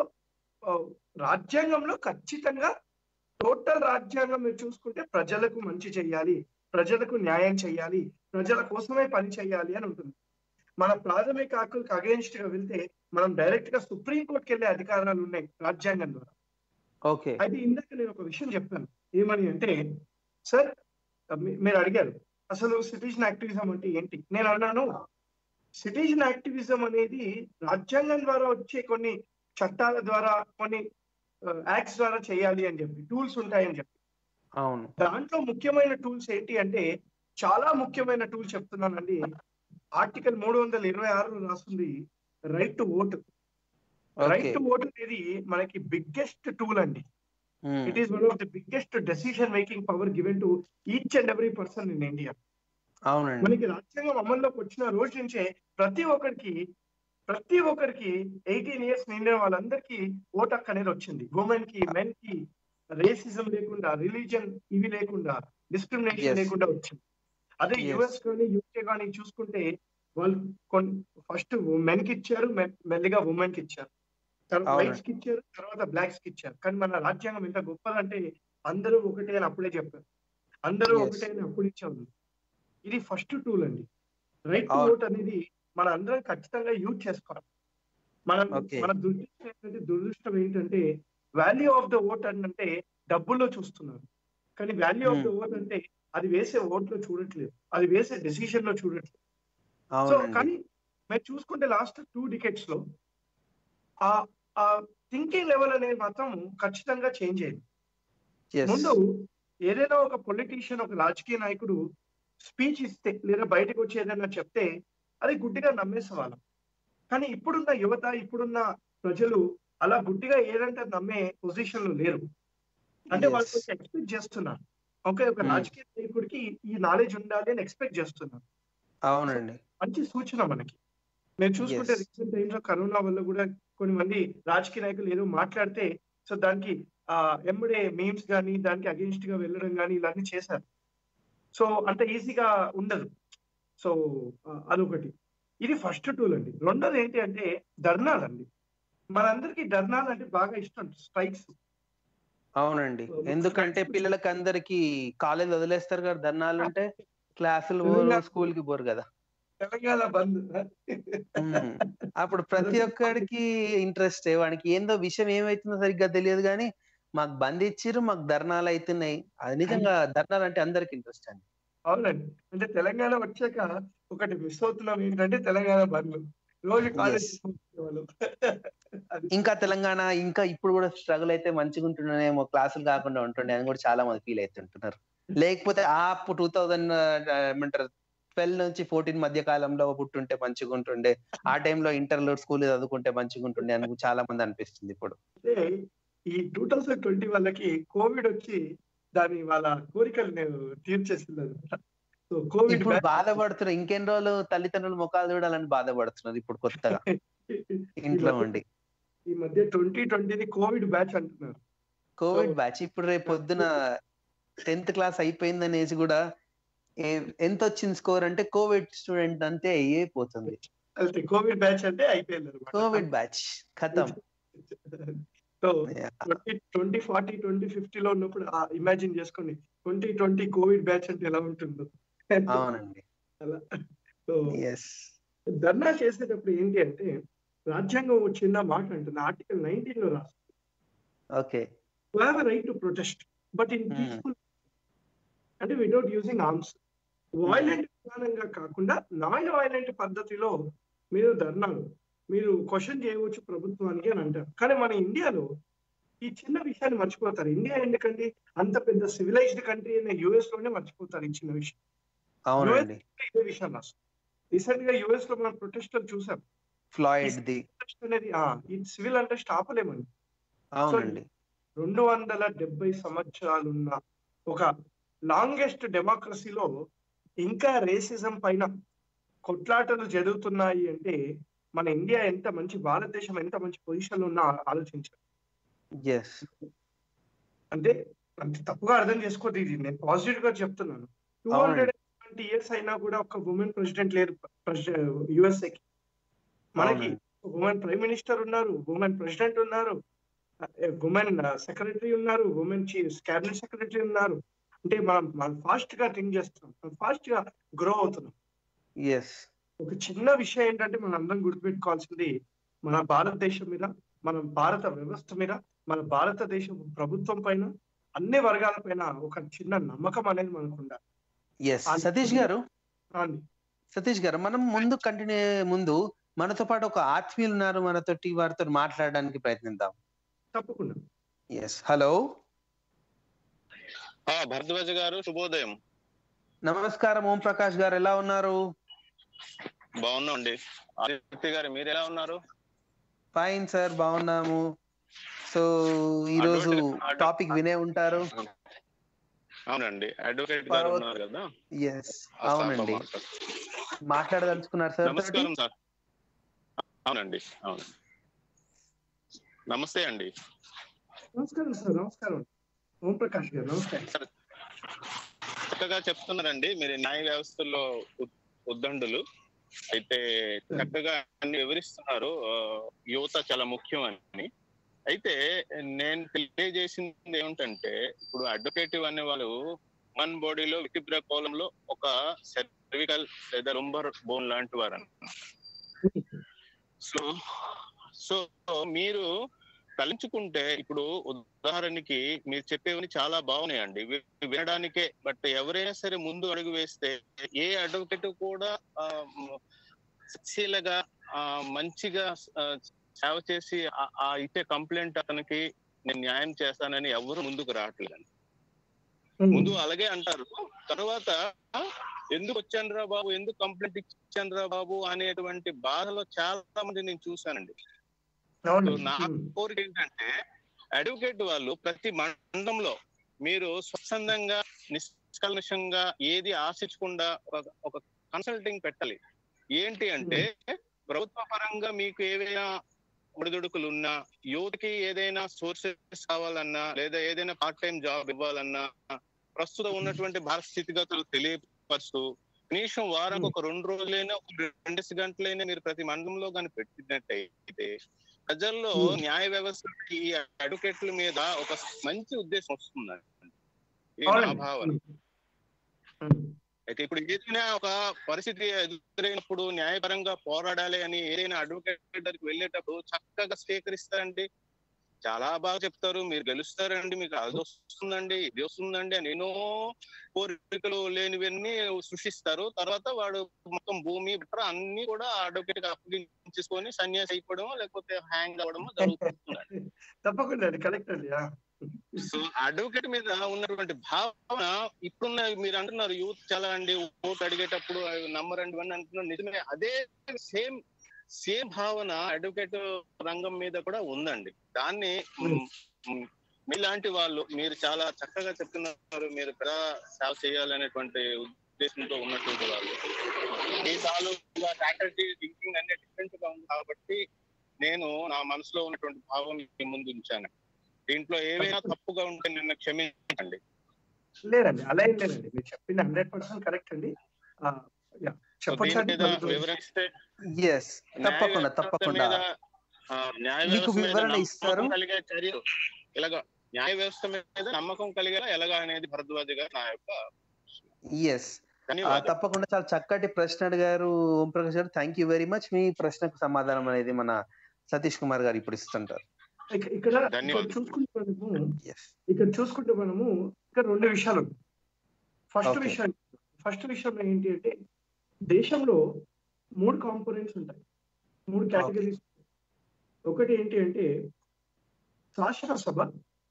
రాజ్యాంగంలో ఖచ్చితంగా టోటల్ రాజ్యాంగం మీరు చూసుకుంటే ప్రజలకు మంచి చేయాలి ప్రజలకు న్యాయం చేయాలి ప్రజల కోసమే పని చేయాలి అని ఉంటుంది మన ప్రాథమిక హక్కులకు అగేన్స్ట్ గా వెళ్తే మనం డైరెక్ట్ గా సుప్రీం కోర్టుకి వెళ్ళే అధికారాలు ఉన్నాయి రాజ్యాంగం ద్వారా ఓకే అయితే ఇందాక నేను ఒక విషయం చెప్పాను ఏమని అంటే సార్ మీ- మీరు అడిగారు అసలు సిటిజన్ యాక్టివిజం అంటే ఏంటి నేను అన్నాను సిటిజన్ యాక్టివిజం అనేది రాజ్యాంగం ద్వారా వచ్చే కొన్ని చట్టాల ద్వారా కొన్ని యాక్ట్స్ ద్వారా చేయాలి అని చెప్పి టూల్స్ ఉంటాయని చెప్పి అవును దాంట్లో ముఖ్యమైన టూల్స్ ఏంటి అంటే చాలా ముఖ్యమైన టూల్ చెప్తున్నానండి ఆర్టికల్ మూడు వందల ఇరవై ఆరులో రాస్తుంది right to vote right okay to vote అనేది మనకి బిగ్గెస్ట్ టూల్ అండి it is one of the biggest decision making power given to each and every person in India అవునండి మనకి రాజ్యాంగం అమల్లోకి వచ్చిన రోజు నుంచే ప్రతి ఒక్కరికి ప్రతి ఒక్కరికి ఎయిటీన్ ఇయర్స్ నిండిన వాళ్ళందరికీ ఓట్ హక్కు అనేది వచ్చింది ఉమెన్ కి మెన్ కి రేసిజం లేకుండా రిలీజన్ ఇవి లేకుండా డిస్క్రిమినేషన్ Yes. లేకుండా వచ్చింది అదే Yes. యుఎస్ కానీ యూకే కానీ చూసుకుంటే వాళ్ళు కొన్ని ఫస్ట్ మెన్ కి ఇచ్చారు మె- మెల్లిగా ఉమెన్ కి ఇచ్చారు తర్వాత అవునండి. వైట్స్ కి ఇచ్చారు తర్వాత బ్లాక్స్ కి ఇచ్చారు కానీ మన రాజ్యాంగం ఎంత గొప్పదంటే అందరూ ఒకటే అని అప్పుడే చెప్పారు అందరూ Yes. ఒకటే అని అప్పుడు ఇచ్చారు ఇది ఫస్ట్ టూల్ అండి రైట్ టు అవును. ఓట్ అనేది మన అందరం ఖచ్చితంగా యూజ్ చేసుకోవాలి మన Okay. మన దురదృష్టం ఏంటంటే దురదృష్టం ఏంటంటే వాల్యూ ఆఫ్ ద ఓట్ అంటే డబ్బుల్లో చూస్తున్నారు కానీ వాల్యూ ఆఫ్ ద ఓట్ అంటే అది వేసే ఓట్ లో చూడట్లేదు అది వేసే డెసిషన్ లో చూడట్లేదు సో అవునండి కానీ మేము చూసుకుంటే లాస్ట్ టూ డికెట్స్ లో ఆ ఆ థింకింగ్ లెవెల్ అనేది మాత్రం ఖచ్చితంగా చేంజ్ అయింది ఎస్ ముందు ఏదైనా ఒక పొలిటీషియన్ ఒక రాజకీయ నాయకుడు స్పీచ్ ఇస్తే లేదా బయటకు వచ్చి ఏదైనా చెప్తే అది గుడ్డిగా నమ్మేసే వాళ్ళం కానీ ఇప్పుడున్న యువత ఇప్పుడున్న ప్రజలు అలా గుడ్డిగా ఏదంటే నమ్మే పొజిషన్ లో లేరు అంటే Yes. వాళ్ళు కొంచెం ఎక్స్పెక్ట్ చేస్తున్నారు ఓకే ఒక Hmm. రాజకీయ నాయకుడికి ఈ నాలెడ్జ్ ఉండాలి అని ఎక్స్పెక్ట్ చేస్తున్నారు అవునండి మంచి సూచన మనకి నేను చూసుకుంటే Yes. రీసెంట్ టైమ్స్ లో కరోనా వల్ల కూడా కొన్ని మంది రాజకీయ నాయకులు ఏదో మాట్లాడితే సో దానికి ఆ ఎంబడే మీమ్స్ కానీ దానికి అగేన్స్ట్ గా వెళ్ళడం కానీ ఇలాంటి చేశారు సో అంత ఈజీగా ఉండదు సో ఆ, అదొకటి ఇది ఫస్ట్ టూల్ అండి రెండోది ఏంటి అంటే ధర్నాలు అండి మనందరికి ధర్నాలు అంటే బాగా ఇష్టం స్ట్రైక్స్ అవునండి ఎందుకంటే పిల్లలకి అందరికి కాలేజ్ వదిలేస్తారు కదా ధర్నాలు ఉంటే క్లాసులు తెలంగాణ- పోరు స్కూల్ కి పోరు కదా తెలంగాణ బంద్ ఉమ్. అప్పుడు ప్రతి ఒక్కడికి ఇంట్రెస్ట్ వానికి ఏందో విషయం ఏమైతుందో సరిగ్గా తెలియదు కానీ మాకు బంద్ ఇచ్చిర్రు మాకు ధర్నాలు అవుతున్నాయి అది నిజంగా ధర్నాలు అంటే అందరికి ఇంట్రెస్ట్ అండి అవునండి అంటే తెలంగాణ వచ్చాక ఒకటి మిస్ అవుతున్నాం ఏంటంటే తెలంగాణ బంద్ రోజు కాలేజ్ అది ఇంకా తెలంగాణ ఇంకా ఇప్పుడు కూడా స్ట్రగుల్ అయితే మంచిగా ఉంటుండేమో క్లాసులు కాకుండా ఉంటుండే అని కూడా చాలా మంది ఫీల్ అవుతుంటున్నారు లేకపోతే ఆ టూ థౌజండ్ ఏమంటారు ట్వెల్వ్ నుంచి ఫోర్టీన్ మధ్య కాలంలో పుట్టుంటే మంచిగా ఉంటుండే ఆ టైంలో ఇంటర్లో స్కూల్ చదువుకుంటే మంచిగా ఉంటుండే అని చాలా మంది అనిపిస్తుంది ఇప్పుడు అంటే ఈ టూ థౌసండ్ ట్వంటీ వాళ్ళకి కోవిడ్ వచ్చి దాని వాళ్ళ కోరికలు తీర్చేసింది అనమాట సో కోవిడ్ ఇప్పుడు బాధపడుతున్నారు ఇంకెన్ని రోజులు తల్లిదండ్రులు ముఖాలు చూడాలని బాధపడుతున్నారు ఇప్పుడు కొత్తగా ఇంట్లో ఉండి ఈ మధ్య ట్వంటీ ట్వంటీని కోవిడ్ బ్యాచ్ అంటున్నారు కోవిడ్ బ్యాచ్ ఇప్పుడు రేపు పొద్దున టెన్త్ క్లాస్ అయిపోయిందనేసి కూడా ఏ- ఎంత వచ్చింది స్కోర్ అంటే కోవిడ్ స్టూడెంట్ అంతే అయిపోతుంది అయితే కోవిడ్ బ్యాచ్ అంటే అయిపోయింది అనమాట కోవిడ్ బ్యాచ్ ఖతం so twenty twenty forty twenty fifty లో ఉన్నప్పుడు ఇమాజిన్ చేసుకోండి ట్వంటీ ట్వంటీ కోవిడ్ బ్యాచ్ అంటే ఎలా ఉంటుందో అవునండి అలా సో ఎస్ ధర్నా చేసేటప్పుడు ఏంటి అంటే రాజ్యాంగం ఒక చిన్న మాట అంటుంది ఆర్టికల్ నైన్టీన్ లో రాస్తుంది okay you have right to protest but in Hmm. Peaceful అంటే వితౌట్ యూజింగ్ ఆర్మ్స్ వైలెంట్ విధానంగా కాకుండా నాన్ వైలెంట్ పద్ధతిలో మీరు ధర్నాలు మీరు క్వశ్చన్ చేయవచ్చు ప్రభుత్వానికి అని అంటారు కానీ మన ఇండియాలో ఈ చిన్న విషయాన్ని మర్చిపోతారు ఇండియా ఎందుకండి అంత పెద్ద సివిలైజ్డ్ కంట్రీ అయిన యుఎస్ లోనే మర్చిపోతారు ఈ చిన్న విషయం అవునండి ఇదే విషయం రాష్ట్రం రీసెంట్ గా యుఎస్ లో మనం ప్రొటెస్ట్ చూసాం ఫ్లాయిడ్ ది ప్రొటెస్ట్ అనేది ఆ, ఈ సివిల్ అంటే ఆపలేమండి అవునండి రెండు వందల డెబ్బై సంవత్సరాలున్న ఒక లాంగెస్ట్ డెమోక్రసీలో ఇంకా రేసిజం పైన కొట్లాటలు జరుగుతున్నాయి అంటే మన ఇండియా ఎంత మంచి భారతదేశం ఎంత మంచి పొజిషన్ లో ఉన్నా ఆలోచించాలి ఎస్ అంటే అంత తప్పుగా అర్థం చేసుకోవద్దు ఇది నేను పాజిటివ్ గా చెప్తున్నాను టూ హండ్రెడ్ ట్వంటీ ఇయర్స్ అయినా కూడా ఒక ఉమెన్ ప్రెసిడెంట్ లేరు యుఎస్ఏకి మనకి ఉమెన్ ప్రైమ్ మినిస్టర్ ఉన్నారు ఉమెన్ ప్రెసిడెంట్ ఉన్నారు ఉమెన్ సెక్రటరీ ఉన్నారు ఉమెన్ చీఫ్ క్యాబినెట్ సెక్రటరీ ఉన్నారు అంటే మనం మనం ఫాస్ట్ గా థింక్ చేస్తున్నాం మనం ఫాస్ట్ గా గ్రో అవుతున్నాం ఎస్ ఒక చిన్న విషయం ఏంటంటే మనం అందరం గుర్తుపెట్టుకోవాల్సింది మన భారతదేశం మీద మన భారత వ్యవస్థ మీద మన భారతదేశ ప్రభుత్వం పైన అన్ని వర్గాల పైన ఒక చిన్న నమ్మకం అనేది మనకు ఉండాలి ఎస్ సతీష్ గారు అండి సతీష్ గారు మనం ముందు కంటిన్యూ ముందు మనతో పాటు ఒక ఆత్మీయులు ఉన్నారు మనతోటి వారితో మాట్లాడడానికి ప్రయత్నిద్దాం తప్పకుండా ఎస్ హలో ఆ భరద్వాజ గారు శుభోదయం నమస్కారం ఓం ప్రకాష్ గారు ఎలా ఉన్నారు బాగున్నాండి ఆదిత్య గారు మీరు ఎలా ఉన్నారు ఫైన్ సార్ బాగున్నాము సో ఈ రోజు అడ్వకేట్- టాపిక్ వినే ఉంటారు అవునండి అడ్వకేట్ గారు పర్వత- ఉన్నారు కదా ఎస్ అవునండి మాట్లాడదలుచుకున్నారు సార్ తోటి నమస్కారం సార్ అవునండి అవును నమస్తే అండి నమస్కారం సార్ నమస్కారం ఓం ప్రకాష్ గారు నమస్కారం చక్కగా చెప్తున్నారండి మీరు న్యాయ వ్యవస్థలో ఉద్- ఉద్దండులు అయితే చక్కగా అన్ని వివరిస్తున్నారు ఆ, యువత చాలా ముఖ్యం అని అయితే నేను తెలియజేసింది ఏమిటంటే ఇప్పుడు అడ్వకేటివ్ అనే వాళ్ళు మన బాడీలో విటిబ్ర కోలంలో ఒక సర్వికల్ లేదా రొంబర్ బోన్ లాంటి వారు అన్నమాట. సో సో మీరు తలంచుకుంటే ఇప్పుడు ఉదాహరణకి మీరు చెప్పేవని చాలా బాగున్నాయండి వి- వినడానికే బట్ ఎవరైనా సరే ముందు అడుగు వేస్తే ఏ అడ్వకేట్ కూడా ఆ, మ్, సక్సీలగా ఆ, మంచిగా ఆ, సేవ చేసి ఆ- ఆ ఇచ్చే కంప్లైంట్ అతనికి నేను న్యాయం చేస్తానని ఎవరు ముందుకు రావట్లేదండి ముందు అలాగే అంటారు తర్వాత ఎందుకు వచ్చాను రా బాబు ఎందుకు కంప్లైంట్ ఇచ్చాను రా బాబు అనేటువంటి బాధలో చాలా మంది నేను చూశానండి అవును నా కోరిక ఏంటంటే అడ్వకేట్ వాళ్ళు ప్రతి మండలంలో మీరు స్వచ్ఛందంగా నిష్కల్మషంగా ఏది ఆశించకుండా ఒక- ఒక కన్సల్టింగ్ పెట్టాలి ఏంటి అంటే ప్రభుత్వ పరంగా మీకు ఏవైనా ఒడిదుడుకులు ఉన్నా యువతకి ఏదైనా సోర్సెస్ కావాలన్నా లేదా ఏదైనా పార్ట్ టైం జాబ్ ఇవ్వాలన్నా ప్రస్తుతం ఉన్నటువంటి భారత స్థితిగతులు తెలియపరుస్తూ కనీసం వారం ఒక రెండు రోజులైనా ఒక రెండు గంటలైనా మీరు ప్రతి మండలంలో కానీ పెట్టినట్టయితే ప్రజల్లో Hmm. న్యాయ వ్యవస్థ ఈ అడ్వకేట్ల మీద ఒక మంచి ఉద్దేశం వస్తుందండి ఇది నా అవునండి. భావన ఉమ్. అయితే ఇప్పుడు ఏదైనా ఒక పరిస్థితి ఎదురైనప్పుడు న్యాయపరంగా పోరాడాలి అని ఏదైనా అడ్వకేట్ దగ్గరికి వెళ్ళేటప్పుడు చక్కగా స్వీకరిస్తారండి చాలా బాగా చెప్తారు మీరు గెలుస్తారండి మీకు అది వస్తుందండి ఇది వస్తుందండి అని ఎన్నో కోరికలు లేనివన్నీ సృష్టిస్తారు తర్వాత వాడు మొత్తం భూమి బిట్ర అన్ని కూడా అడ్వకేట్ అప్పగించేసుకొని సన్యాసి అయిపోవడం లేకపోతే హ్యాంగ్ అవ్వడమో జరుగుతుందండి తప్పకుండా అది కరెక్ట్ అండి ఆ. సో అడ్వకేట్ మీద ఉన్నటువంటి భావన ఇప్పుడున్న మీరు అంటున్నారు యూత్ చాలా అండి ఓటు అడిగేటప్పుడు నంబర్ అండి ఇవన్నీ అంటున్నారు నిజమే అదే సేమ్ సేమ్ భావన అడ్వకేట్ రంగం మీద కూడా ఉందండి దాన్ని మ్, మ్, మీలాంటి వాళ్ళు మీరు చాలా చక్కగా చెప్తున్నారు మీరు ప్రజా సేవ చేయాలనేటువంటి ఉద్దేశంతో ఉన్నటువంటి వాళ్ళు ఈ తాలూకా ఫ్యాకల్టీ థింకింగ్ అనేది డిఫరెంట్ గా ఉంది కాబట్టి నేను నా మనసులో ఉన్నటువంటి భావం మీ ముందు ఉంచాను దీంట్లో ఏవైనా తప్పుగా ఉంటే నిన్న క్షమించండి లేదండి అలా ఏం లేదండి మీరు చెప్పింది హండ్రెడ్ పర్సెంట్ కరెక్ట్ అండి ఆ, యా, సో చెప్పొచ్చా దీని అండి? మీద వివరిస్తే ఎస్ తప్పకుండా న్యాయ వ్యవస్థ తప్పకుండా మీద, ఆ, న్యాయ మీకు వ్యవస్థ మీద వివరణ నమ్మకం ఇస్తారు? కలిగే చర్యలు ఎలాగా న్యాయ వ్యవస్థ మీద నమ్మకం కలిగేలా ఎలాగా అనేది భరద్వాజ్ గారు నా యొక్క ఎస్ ధన్యవాదాలు తప్పకుండా చాలా చక్కటి ప్రశ్న అడిగారు Om Prakash garu thank you very much మీ ప్రశ్నకు సమాధానం అనేది మన సతీష్ కుమార్ గారు ఇప్పుడు ఇస్తుంటారు ఇక- ఇక్కడ ఇక్కడ ధన్యవాదాలు. చూసుకుంటే మనము ఎస్ ఇక్కడ చూసుకుంటే మనము ఇక్కడ రెండు విషయాలు ఉన్నాయి ఫస్ట్ Okay. విషయం ఫస్ట్ విషయం ఏంటి అంటే దేశంలో మూడు కాంపోనెంట్స్ ఉంటాయి మూడు కేటగిరీస్ ఒకటి ఏంటి అంటే శాసనసభ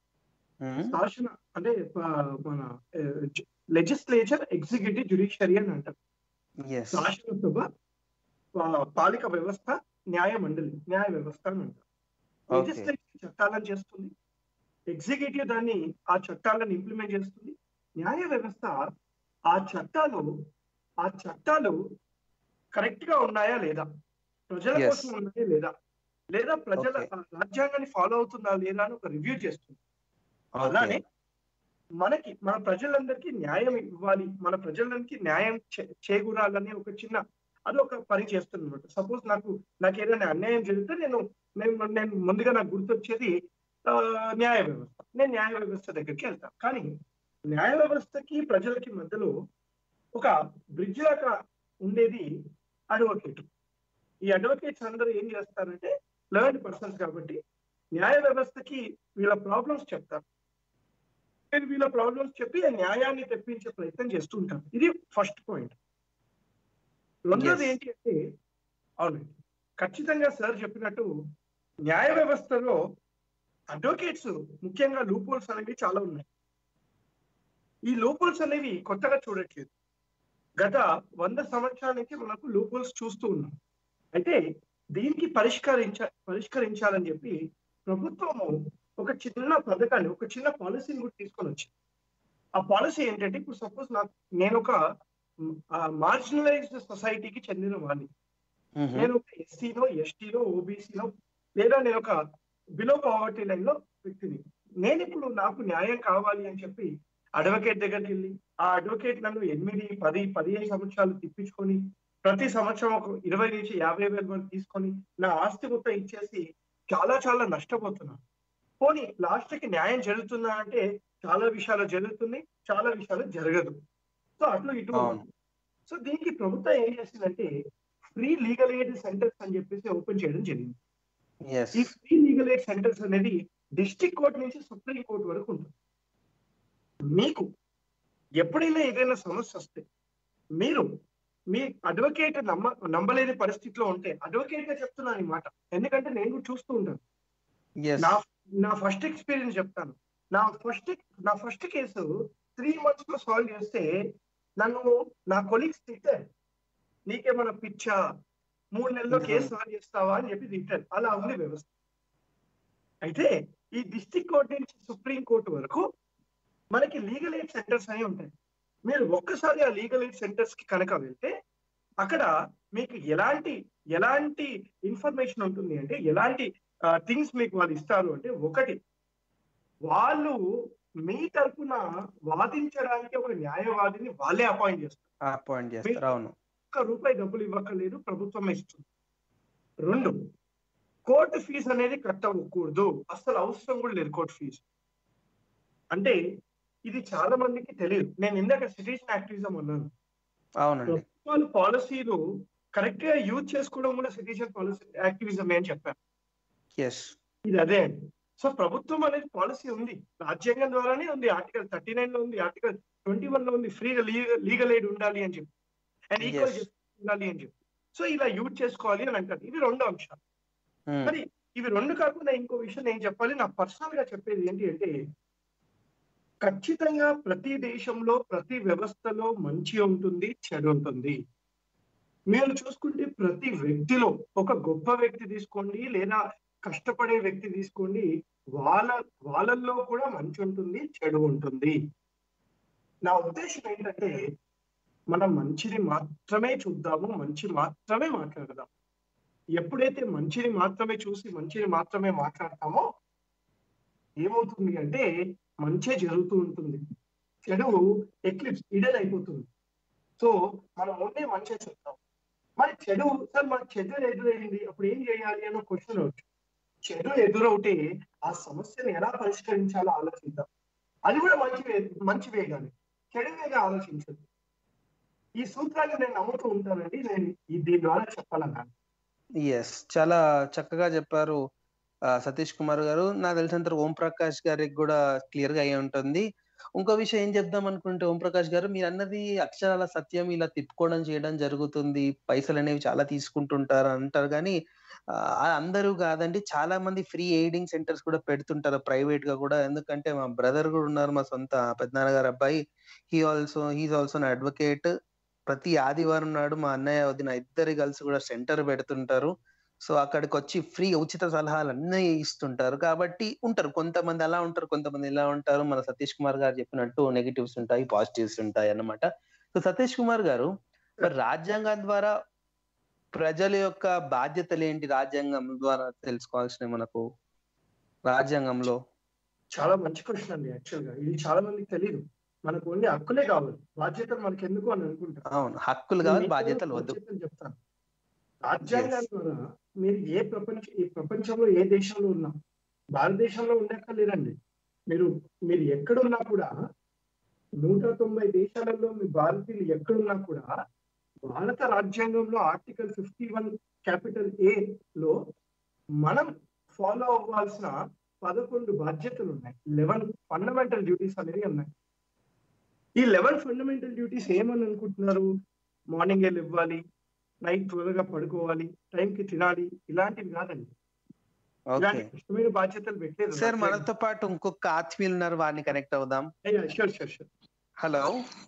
శాసన అంటే ఆ, మన లెజిస్లేచర్ ఎగ్జిక్యూటివ్ జ్యుడిషియరీ అని అంటారు ఎస్ శాసనసభ పా- పాలిక వ్యవస్థ న్యాయ మండలి న్యాయ వ్యవస్థ అని అంటారు ఓకే లెజిస్లేచర్ చట్టాలను చేస్తుంది ఎగ్జిక్యూటివ్ దాన్ని ఆ చట్టాలను ఇంప్లిమెంట్ చేస్తుంది న్యాయ వ్యవస్థ ఆ చట్టాలు ఆ చట్టాలు కరెక్ట్ గా ఉన్నాయా లేదా ప్రజల Yes. కోసం ఉన్నాయా లేదా లేదా ప్రజల Okay. ఆ రాజ్యాంగాన్ని ఫాలో అవుతుందా లేదా అని ఒక రివ్యూ చేస్తుంది ఓకే అలానే మనకి మన ప్రజలందరికీ న్యాయం ఇవ్వాలి మన ప్రజలందరికీ న్యాయం చే- చేకూరాలని ఒక చిన్న అది ఒక పని చేస్తుంది అనమాట సపోజ్ నాకు నాకు ఏదైనా అన్యాయం జరిగితే నేను నేను నేను ముందుగా నాకు గుర్తొచ్చేది ఆ, న్యాయ వ్యవస్థ నేను న్యాయ వ్యవస్థ దగ్గరికి వెళ్తాను కానీ న్యాయ వ్యవస్థకి ప్రజలకి మధ్యలో ఒక బ్రిడ్జ్ లాగా ఉండేది అడ్వకేట్ ఈ అడ్వకేట్స్ అందరూ ఏం చేస్తారంటే లెర్న్ పర్సన్స్ కాబట్టి న్యాయ వ్యవస్థకి వీళ్ళ ప్రాబ్లమ్స్ చెప్తారు నేను వీళ్ళ ప్రాబ్లమ్స్ చెప్పి ఆ న్యాయాన్ని తెప్పించే ప్రయత్నం చేస్తూ ఉంటాను ఇది ఫస్ట్ పాయింట్ రెండోది Yes. ఏంటి అంటే అవునండి ఖచ్చితంగా సార్ చెప్పినట్టు న్యాయ వ్యవస్థలో అడ్వకేట్స్ ముఖ్యంగా లూపోల్స్ అనేవి చాలా ఉన్నాయి ఈ లూపోల్స్ అనేవి కొత్తగా చూడట్లేదు గత వంద సంవత్సరాల నుంచి మనకు లూపోల్స్ చూస్తూ ఉన్నాం అయితే దీనికి పరిష్కరించ పరిష్కరించాలని చెప్పి ప్రభుత్వము ఒక చిన్న పథకాన్ని ఒక చిన్న పాలసీని కూడా తీసుకొని వచ్చింది ఆ పాలసీ ఏంటంటే ఇప్పుడు సపోజ్ నాకు నేను ఒక మార్జినలైజ్డ్ సొసైటీకి చెందిన వాడిని నేను ఒక ఎస్సీలో ఎస్టీలో ఓబీసీలో లేదా నేను ఒక బిలో పావర్టీ లైన్ లో వ్యక్తిని నేను ఇప్పుడు నాకు న్యాయం కావాలి అని చెప్పి అడ్వకేట్ దగ్గరికి వెళ్ళి ఆ అడ్వకేట్ నన్ను ఎనిమిది పది పదిహేను సంవత్సరాలు తిప్పించుకొని ప్రతి సంవత్సరం ఒక ఇరవై నుంచి యాభై వేల వరకు తీసుకొని నా ఆస్తి మొత్తం ఇచ్చేసి చాలా చాలా నష్టపోతున్నాను పోనీ లాస్ట్ కి న్యాయం జరుగుతుందా అంటే చాలా విషయాలు జరుగుతుంది చాలా విషయాలు జరగదు సో అట్లా ఇటు అవును. సో దీనికి ప్రభుత్వం ఏం చేసిందంటే ఫ్రీ లీగల్ ఎయిడ్ సెంటర్స్ అని చెప్పేసి ఓపెన్ చేయడం జరిగింది ఎస్ ఈ ఫ్రీ లీగల్ ఎయిడ్ సెంటర్స్ అనేది డిస్ట్రిక్ట్ కోర్ట్ నుంచి సుప్రీం కోర్ట్ వరకు ఉంటుంది మీకు ఎప్పుడైనా ఏదైనా సమస్య వస్తే మీరు మీ అడ్వకేట్ నమ్మ నమ్మలేని పరిస్థితిలో ఉంటే అడ్వకేట్ గా చెప్తున్నాను ఈ మాట ఎందుకంటే నేను కూడా చూస్తూ ఉంటాను ఎస్ నా నా ఫస్ట్ ఎక్స్పీరియన్స్ చెప్తాను నా ఫస్ట్ నా ఫస్ట్ కేసు త్రీ మంత్స్ లో సాల్వ్ చేస్తే నన్ను నా కొలీగ్స్ తిట్టారు నీకేమైనా పిచ్చా మూడు నెలల్లో Mhm. కేసు సాల్వ్ చేస్తావా అని చెప్పి తిట్టారు అలా ఉంది వ్యవస్థ అయితే ఈ డిస్ట్రిక్ట్ కోర్ట్ నుంచి సుప్రీం కోర్టు వరకు మనకి లీగల్ ఎయిడ్ సెంటర్స్ అనే ఉంటాయి మీరు ఒక్కసారి ఆ లీగల్ ఎయిడ్ సెంటర్స్ కి కనుక వెళ్తే అక్కడ మీకు ఎలాంటి ఎలాంటి ఇన్ఫర్మేషన్ ఉంటుంది అంటే ఎలాంటి థింగ్స్ మీకు వాళ్ళు ఇస్తారు అంటే ఒకటి వాళ్ళు మీ తరఫున వాదించడానికి ఒక న్యాయవాదిని వాళ్ళే అపాయింట్ చేస్తారు అపాయింట్ చేస్తారు అవును ఒక్క రూపాయి డబ్బులు ఇవ్వక్కర్లేదు ప్రభుత్వం ఇస్తుంది రెండు కోర్టు ఫీజు అనేది కట్టకూడదు అసలు అవసరం కూడా లేదు కోర్టు ఫీజు అంటే ఇది చాలా మందికి తెలియదు నేను ఇందాక సిటిజన్ యాక్టివిజం అన్నాను అవునండి ప్రభుత్వాలు పాలసీలు కరెక్ట్ గా యూజ్ చేసుకోవడం కూడా సిటిజన్ పాలసీ యాక్టివిజం అని చెప్పాను ఎస్ ఇది అదే అండి సో ప్రభుత్వం అనేది పాలసీ ఉంది రాజ్యాంగం ద్వారానే ఉంది ఆర్టికల్ థర్టీ నైన్ లో ఉంది ఆర్టికల్ ట్వంటీ వన్ లో ఉంది ఫ్రీగా లీగల్ ఎయిడ్ ఉండాలి అని చెప్పి అండ్ ఈక్వల్ Yes. ఉండాలి అని చెప్పి సో ఇలా యూజ్ చేసుకోవాలి అని అంటారు ఇది రెండో అంశాలు మరి ఇవి రెండు కాకుండా ఇంకో విషయం నేను చెప్పాలి నా పర్సనల్ గా చెప్పేది ఏంటి అంటే ఖచ్చితంగా ప్రతి దేశంలో ప్రతి వ్యవస్థలో మంచి ఉంటుంది చెడు ఉంటుంది మీరు చూసుకుంటే ప్రతి వ్యక్తిలో ఒక గొప్ప వ్యక్తి తీసుకోండి లేదా కష్టపడే వ్యక్తి తీసుకోండి వాళ్ళ వాళ్ళల్లో కూడా మంచి ఉంటుంది చెడు ఉంటుంది నా ఉద్దేశం ఏంటంటే మనం మంచిని మాత్రమే చూద్దాము మంచి మాత్రమే మాట్లాడదాం ఎప్పుడైతే మంచిని మాత్రమే చూసి మంచిని మాత్రమే మాట్లాడతామో ఏమవుతుంది అంటే మంచే జరుగుతూ ఉంటుంది చెడు ఎక్లిప్స్ ఇడన్ అయిపోతుంది సో మనం ఓన్లీ మంచే చెప్తాం మరి చెడు సార్ మనకు చెడు ఎదురైంది అప్పుడు ఏం చేయాలి అన్న క్వశ్చన్ వచ్చు చెడు ఎదురవుతే ఆ సమస్యను ఎలా పరిష్కరించాలో ఆలోచిద్దాం అది కూడా మంచి వే- మంచి వేగానే చెడు వేగా ఆలోచించదు ఈ సూత్రాన్ని నేను నమ్ముతూ ఉంటానండి నేను ఈ దీని ద్వారా చెప్పాలన్నాను ఎస్ చాలా చక్కగా చెప్పారు ఆ, సతీష్ కుమార్ గారు నాకు తెలిసినంత వరకు ఓం ప్రకాష్ గారికి కూడా క్లియర్ గా అయి ఉంటుంది ఇంకో విషయం ఏం చెప్దాం అనుకుంటే ఓం ప్రకాష్ గారు మీరు అన్నది అక్షరాల సత్యం ఇలా తిప్పుకోవడం చేయడం జరుగుతుంది పైసలు అనేవి చాలా తీసుకుంటుంటారు అంటారు కానీ ఆ, అందరూ కాదండి చాలా మంది ఫ్రీ ఎయిడింగ్ సెంటర్స్ కూడా పెడుతుంటారు ప్రైవేట్ గా కూడా ఎందుకంటే మా బ్రదర్ కూడా ఉన్నారు మా సొంత పెద్దనాన్న గారు అబ్బాయి he also he's also advocate ప్రతి ఆదివారం నాడు మా అన్నయ్య వదిన ఇద్దరు కలిసి కూడా సెంటర్ పెడుతుంటారు సో అక్కడికి వచ్చి ఫ్రీ ఉచిత సలహాలు అన్నీ ఇస్తుంటారు కాబట్టి ఉంటారు కొంతమంది అలా ఉంటారు కొంతమంది ఇలా ఉంటారు మన సతీష్ కుమార్ గారు చెప్పినట్టు నెగిటివ్స్ ఉంటాయి పాజిటివ్స్ ఉంటాయి అన్నమాట సో సతీష్ కుమార్ గారు మరి రాజ్యాంగం ద్వారా ప్రజల యొక్క బాధ్యతలు ఏంటి రాజ్యాంగం ద్వారా తెలుసుకోవాల్సిన మనకు రాజ్యాంగంలో చాలా మంచి క్వశ్చన్ అండి యాక్చువల్ గా ఇది చాలా మందికి తెలియదు మనకు ఓన్లీ హక్కులే కావాలి బాధ్యతలు మనకి ఎందుకు అని అనుకుంటారు అవును హక్కులు కావాలి నేను బాధ్యతలు వద్దు బాధ్యతలు చెప్తాను రాజ్యాంగం ద్వారా మీరు ఏ ప్రపంచ ఈ ప్రపంచంలో ఏ దేశంలో ఉన్నా భారతదేశంలో ఉండక్కర్లేదండి మీరు మీరు ఎక్కడున్నా కూడా నూట తొంభై దేశాలలో మీ భారతీయులు ఎక్కడున్నా కూడా భారత రాజ్యాంగంలో article fifty one capital A లో మనం ఫాలో అవ్వాల్సిన పదకొండు బాధ్యతలు ఉన్నాయి లెవెన్ ఫండమెంటల్ డ్యూటీస్ అనేవి ఉన్నాయి ఈ లెవెన్ ఫండమెంటల్ డ్యూటీస్ ఏమని అనుకుంటున్నారు మార్నింగ్ వెళ్ళి ఇవ్వాలి నైట్ త్వరగా పడుకోవాలి టైంకి తినాలి ఇలాంటివి కాదండి ఓకే ఇలాంటి కష్టమైన బాధ్యతలు పెట్టలేదు సార్ మనతో పాటు ఇంకొక ఆత్మీయులు ఉన్నారు వారిని కనెక్ట్ అవుదాం sure sure sure hello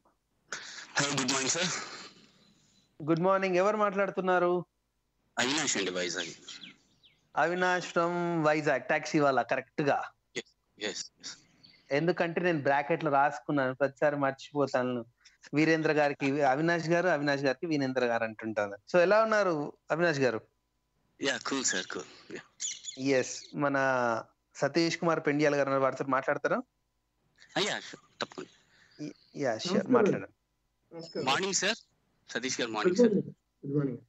hello good morning sir good morning ఎవరు మాట్లాడుతున్నారు అవినాష్ అండి వైజాగ్ అవినాష్ ఫ్రమ్ వైజాగ్ టాక్సీ వాళ్ళ కరెక్ట్ గా ఎస్ ఎందుకంటే నేను బ్రాకెట్ లో రాసుకున్నాను ప్రతిసారి మర్చిపోతాను వీరేంద్ర గారికి అవినాష్ గారు అవినాష్ గారికి వీరేంద్ర గారు అంటుంటాను సో ఎలా ఉన్నారు Avinash garu yeah cool sir cool yes మన సతీష్ కుమార్ పెండియాల్ గారు ఉన్నారు. వారితో మాట్లాడతారా అయ్యా తప్పకుండా యా షూర్ నమస్కారం. మాట్లాడండి నమస్కారం morning sir Satish garu good morning sir morning good morning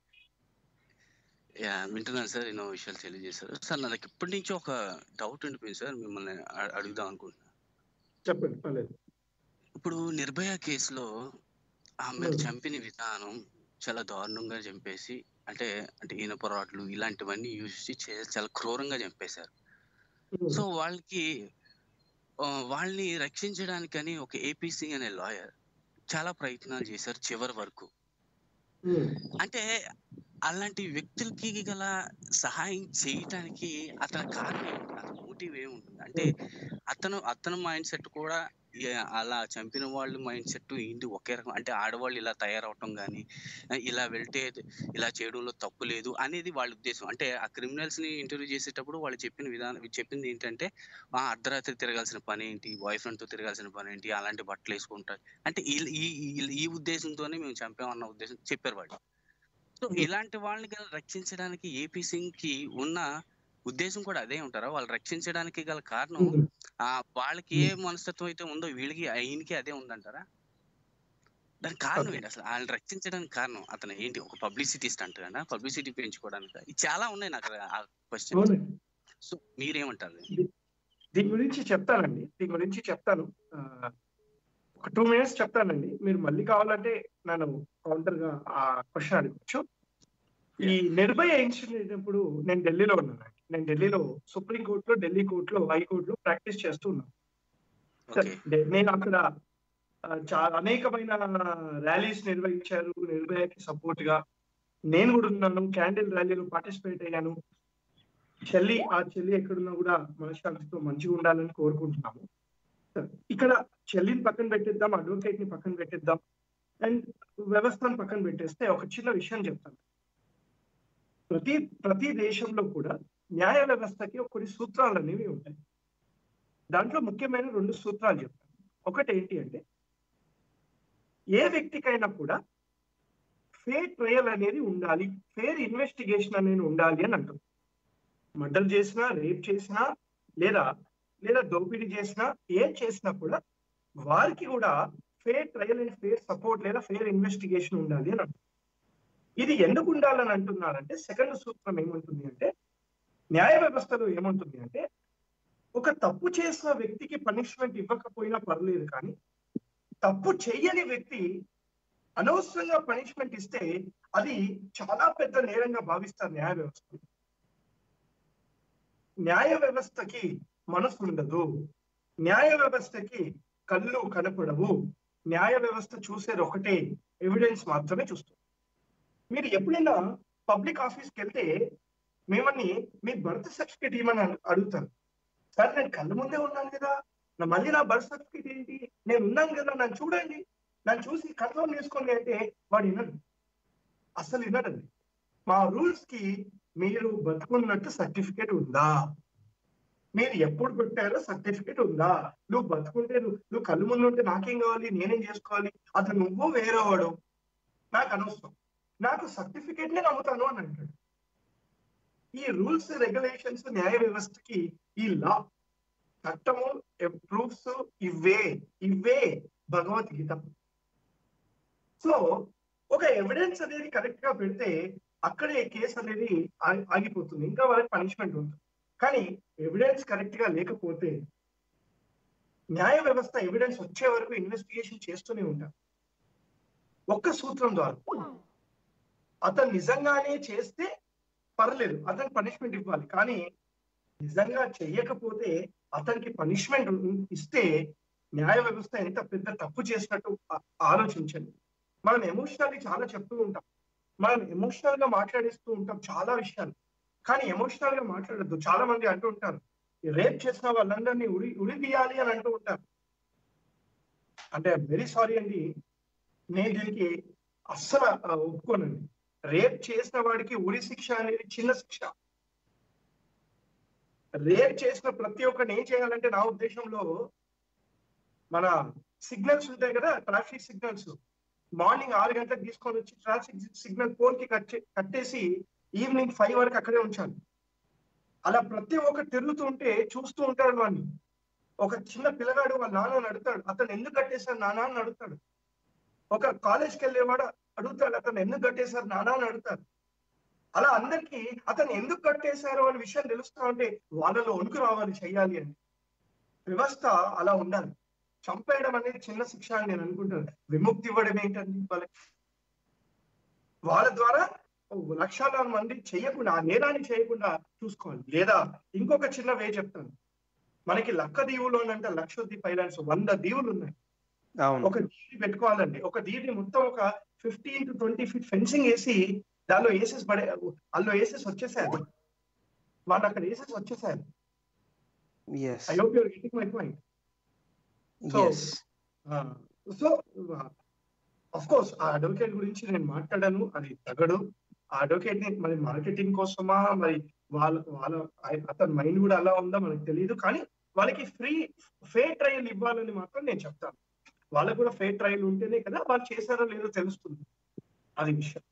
yeah వింటున్నాను సార్ ఎన్నో విషయాలు తెలియజేశారు సార్ నాకు ఇప్పటి నుంచి ఒక డౌట్ ఉండిపోయింది సార్ మిమ్మల్ని అ- అడుగుదాం అనుకుంటున్నాను చెప్పండి పర్లేదు ఇప్పుడు నిర్భయ కేసులో ఆమెను Hmm. చంపిన విధానం చాలా దారుణంగా చంపేసి అంటే అంటే ఈయన పొరాట్లు ఇలాంటివన్నీ యూజ్ చేసి చాలా క్రూరంగా చంపేశారు సో వాళ్ళకి ఆ, వాళ్ళని రక్షించడానికని ఒక ఏపీసీ అనే లాయర్ చాలా ప్రయత్నాలు చేశారు చివరి వరకు Hmm. అంటే అలాంటి వ్యక్తులకి గల సహాయం చేయటానికి అతని కారణం ఏముంటుంది అతని మోటివ్ ఏముంటుంది అంటే అతను అతని మైండ్ సెట్ కూడా ఏ- అలా చంపిన వాళ్ళు మైండ్ సెట్ ఇంటి ఒకే రకం అంటే ఆడవాళ్ళు ఇలా తయారవటం కానీ ఇలా వెళ్తే ఇలా చేయడంలో తప్పు లేదు అనేది వాళ్ళ ఉద్దేశం అంటే ఆ క్రిమినల్స్ ని ఇంటర్వ్యూ చేసేటప్పుడు వాళ్ళు చెప్పిన విధానం చెప్పింది ఏంటంటే ఆ అర్ధరాత్రి తిరగాల్సిన పని ఏంటి బాయ్ ఫ్రెండ్ తో తిరగాల్సిన పని ఏంటి అలాంటి బట్టలు వేసుకుంటారు అంటే ఈ- ఈ ఈ- ఈ ఉద్దేశంతోనే మేము చంపామన్న ఉద్దేశం చెప్పారు వాళ్ళు సో ఇలాంటి వాళ్ళని గల రక్షించడానికి ఏపీ సింగ్ కి ఉన్న ఉద్దేశం కూడా అదే ఉంటారా వాళ్ళు రక్షించడానికి గల కారణం ఆ వాళ్ళకి ఏ మనస్తత్వం అయితే ఉందో వీళ్ళకి ఆయనకి అదే ఉందంటారా దానికి కారణం Okay. ఏంటి అసలు వాళ్ళని రక్షించడానికి కారణం అతను ఏంటి ఒక పబ్లిసిటీ స్టంట్ కదా పబ్లిసిటీ పెంచుకోవడానికి ఇది చాలా ఉన్నాయి నాకు ఆ క్వశ్చన్ అవునండి సో మీరేమంటారు దీని గురించి చెప్తానండి దీని గురించి చెప్తాను ఆ, ఒక టూ మినిట్స్ చెప్తానండి మీరు మళ్ళీ కావాలంటే నన్ను కౌంటర్ గా ఆ క్వశ్చన్ అడగచ్చు ఈ నిర్భయ ఇన్సిడెంట్ అప్పుడు నేను ఢిల్లీలో ఉన్నానండి నేను ఢిల్లీలో సుప్రీం కోర్టులో ఢిల్లీ కోర్టులో హైకోర్టులో ప్రాక్టీస్ చేస్తూ ఉన్నాను ఓకే నే- నేను అక్కడ ఆ, చాలా అనేకమైన ర్యాలీస్ నిర్వహించారు నిర్భయకి సపోర్ట్ గా నేను కూడా ఉన్నాను క్యాండిల్ ర్యాలీలో పార్టిసిపేట్ అయ్యాను చెల్లి ఆ చెల్లి ఎక్కడున్నా కూడా మనశ్శాంతితో మంచిగా ఉండాలని కోరుకుంటున్నాము ఇక్కడ చెల్లిని పక్కన పెట్టిద్దాం అడ్వకేట్ ని పక్కన పెట్టిద్దాం అండ్ వ్యవస్థను పక్కన పెట్టేస్తే ఒక చిన్న విషయం చెప్తాను ప్రతి ప్రతి దేశంలో కూడా న్యాయ వ్యవస్థకి కొన్ని సూత్రాలు అనేవి ఉంటాయి దాంట్లో ముఖ్యమైన రెండు సూత్రాలు చెప్తాను ఒకటి ఏంటి అంటే ఏ వ్యక్తికైనా కూడా ఫేర్ ట్రయల్ అనేది ఉండాలి ఫేర్ ఇన్వెస్టిగేషన్ అనేది ఉండాలి అని అంటారు మర్డర్ చేసినా రేప్ చేసినా లేదా లేదా దోపిడీ చేసినా ఏం చేసినా కూడా వారికి కూడా fair trial and fair support లేదా ఫేర్ ఇన్వెస్టిగేషన్ ఉండాలి అని అంటారు ఇది ఎందుకు ఉండాలని అంటున్నారంటే సెకండ్ సూత్రం ఏముంటుంది అంటే న్యాయ వ్యవస్థలో ఏముంటుంది అంటే ఒక తప్పు చేసిన వ్యక్తికి పనిష్మెంట్ ఇవ్వకపోయినా పర్లేదు కానీ తప్పు చెయ్యని వ్యక్తి అనవసరంగా పనిష్మెంట్ ఇస్తే అది చాలా పెద్ద నేరంగా భావిస్తారు న్యాయ వ్యవస్థ న్యాయ వ్యవస్థకి మనసు ఉండదు న్యాయ వ్యవస్థకి కళ్ళు కనపడవు న్యాయ వ్యవస్థ చూసేది ఒకటే ఎవిడెన్స్ మాత్రమే చూస్తుంది మీరు ఎప్పుడైనా పబ్లిక్ ఆఫీస్కి వెళ్తే మేమని మీ బర్త్ సర్టిఫికేట్ ఇవ్వమని అడు- అడుగుతారు సార్ నేను కళ్ళ ముందే ఉన్నాను కదా నా మళ్ళీ నా బర్త్ సర్టిఫికేట్ ఏంటి నేను ఉన్నాను కదా నన్ను చూడండి నన్ను చూసి కన్ఫర్మ్ చేసుకోండి అంటే వాడు వినడు అసలు వినడండి మా రూల్స్ కి మీరు బతుకున్నట్టు సర్టిఫికేట్ ఉందా మీరు ఎప్పుడు పెట్టారో సర్టిఫికేట్ ఉందా నువ్వు బతుకుంటే నువ్వు నువ్వు కళ్ళు ముందు ఉంటే నాకేం కావాలి నేనేం చేసుకోవాలి అతను నువ్వు వేరేవాడు నాకు అనవసరం నాకు సర్టిఫికేట్ నే నమ్ముతాను అని అంటాడు ఈ రూల్స్ రెగ్యులేషన్స్ న్యాయ వ్యవస్థకి ఈ లా చట్టము ప్రూఫ్స్ ఇవే ఇవే భగవద్గీత సో ఒక ఎవిడెన్స్ అనేది కరెక్ట్ గా పెడితే అక్కడే కేసు అనేది ఆ- ఆగిపోతుంది ఇంకా వాళ్ళకి పనిష్మెంట్ ఉంటుంది కానీ ఎవిడెన్స్ కరెక్ట్ గా లేకపోతే న్యాయ వ్యవస్థ ఎవిడెన్స్ వచ్చే వరకు ఇన్వెస్టిగేషన్ చేస్తూనే ఉంటారు ఒక్క సూత్రం ద్వారా అతను నిజంగానే చేస్తే పర్లేదు అతనికి పనిష్మెంట్ ఇవ్వాలి కానీ నిజంగా చెయ్యకపోతే అతనికి పనిష్మెంట్ ఇస్తే న్యాయ వ్యవస్థ ఎంత పెద్ద తప్పు చేసినట్టు ఆ- ఆలోచించండి మనం ఎమోషనల్లీ చాలా చెప్తూ ఉంటాం మనం ఎమోషనల్ గా మాట్లాడిస్తూ ఉంటాం చాలా విషయాలు కానీ ఎమోషనల్ గా మాట్లాడద్దు చాలా మంది అంటూ ఉంటారు రేప్ చేసిన వాళ్ళందరినీ ఉరి ఉరి తీయాలి అని అంటూ ఉంటారు అంటే వెరీ సారీ అండి నేను దీనికి అస్సలు ఆ, ఒప్పుకోనండి రేప్ చేసిన వాడికి ఉరి శిక్ష అనేది చిన్న శిక్ష రేప్ చేసిన ప్రతి ఒక్కరిని ఏం చేయాలంటే నా ఉద్దేశంలో మన సిగ్నల్స్ ఉంటాయి కదా ట్రాఫిక్ సిగ్నల్స్ మార్నింగ్ ఆరు గంటలకు తీసుకొని వచ్చి ట్రాఫిక్ సిగ్నల్ పోల్ కి కట్ చే- కట్టేసి ఈవినింగ్ ఫైవ్ వరకు అక్కడే ఉంచాలి అలా ప్రతి ఒక్క తిరుగుతూ ఉంటే చూస్తూ ఉంటాడు వాడిని ఒక చిన్న పిల్లగాడు వాళ్ళ నాన్న అడుగుతాడు అతను ఎందుకు కట్టేశారు నాన్న అని అడుగుతాడు ఒక కాలేజ్కి వెళ్ళేవాడు అడుగుతాడు అతను ఎందుకు కట్టేశారు నాన్న అని అడుగుతాడు అలా అందరికీ అతను ఎందుకు కట్టేశారు అనే విషయం తెలుస్తా ఉంటే వాళ్ళలో వణుకు రావాలి చెయ్యాలి అని వ్యవస్థ అలా ఉండాలి చంపేయడం అనేది చిన్న శిక్ష అని నేను అనుకుంటాను విముక్తి ఇవ్వడం ఏంటండి వాళ్ళకి వాళ్ళ ద్వారా ఓ లక్షల మంది చేయకుండా ఆ నేరాన్ని చేయకుండా చూసుకోవాలి లేదా ఇంకొక చిన్న వే చెప్తాను మనకి లక్క దీవులు అంటే లక్షద్వీప్ ఐలాండ్స్ వంద దీవులు ఉన్నాయి అవును ఒక దీవిని పెట్టుకోవాలండి ఒక దీవిని మొత్తం ఒక fifteen to twenty feet fencing వేసి దానిలో ఏసెస్ పడే అందులో ఏసెస్ వచ్చేసారు వాళ్ళు అక్కడ ఏసెస్ వచ్చేసారు yes I hope you're getting my point So- yes so of course ఆ అడ్వకేట్ గురించి నేను మాట్లాడాను అది తగడు ఆ అడ్వకేట్ ని మరి మార్కెటింగ్ కోసమా మరి వాళ్ళ వాళ్ళ ఆయ- అతని మైండ్ కూడా అలా ఉందా మనకు తెలియదు కానీ వాళ్ళకి ఫ్రీ ఫేర్ ట్రయల్ ఇవ్వాలని మాత్రం నేను చెప్తాను వాళ్ళకి కూడా ఫేర్ ట్రయల్ ఉంటేనే కదా వాళ్ళు చేశారో లేదో తెలుస్తుంది అది విషయం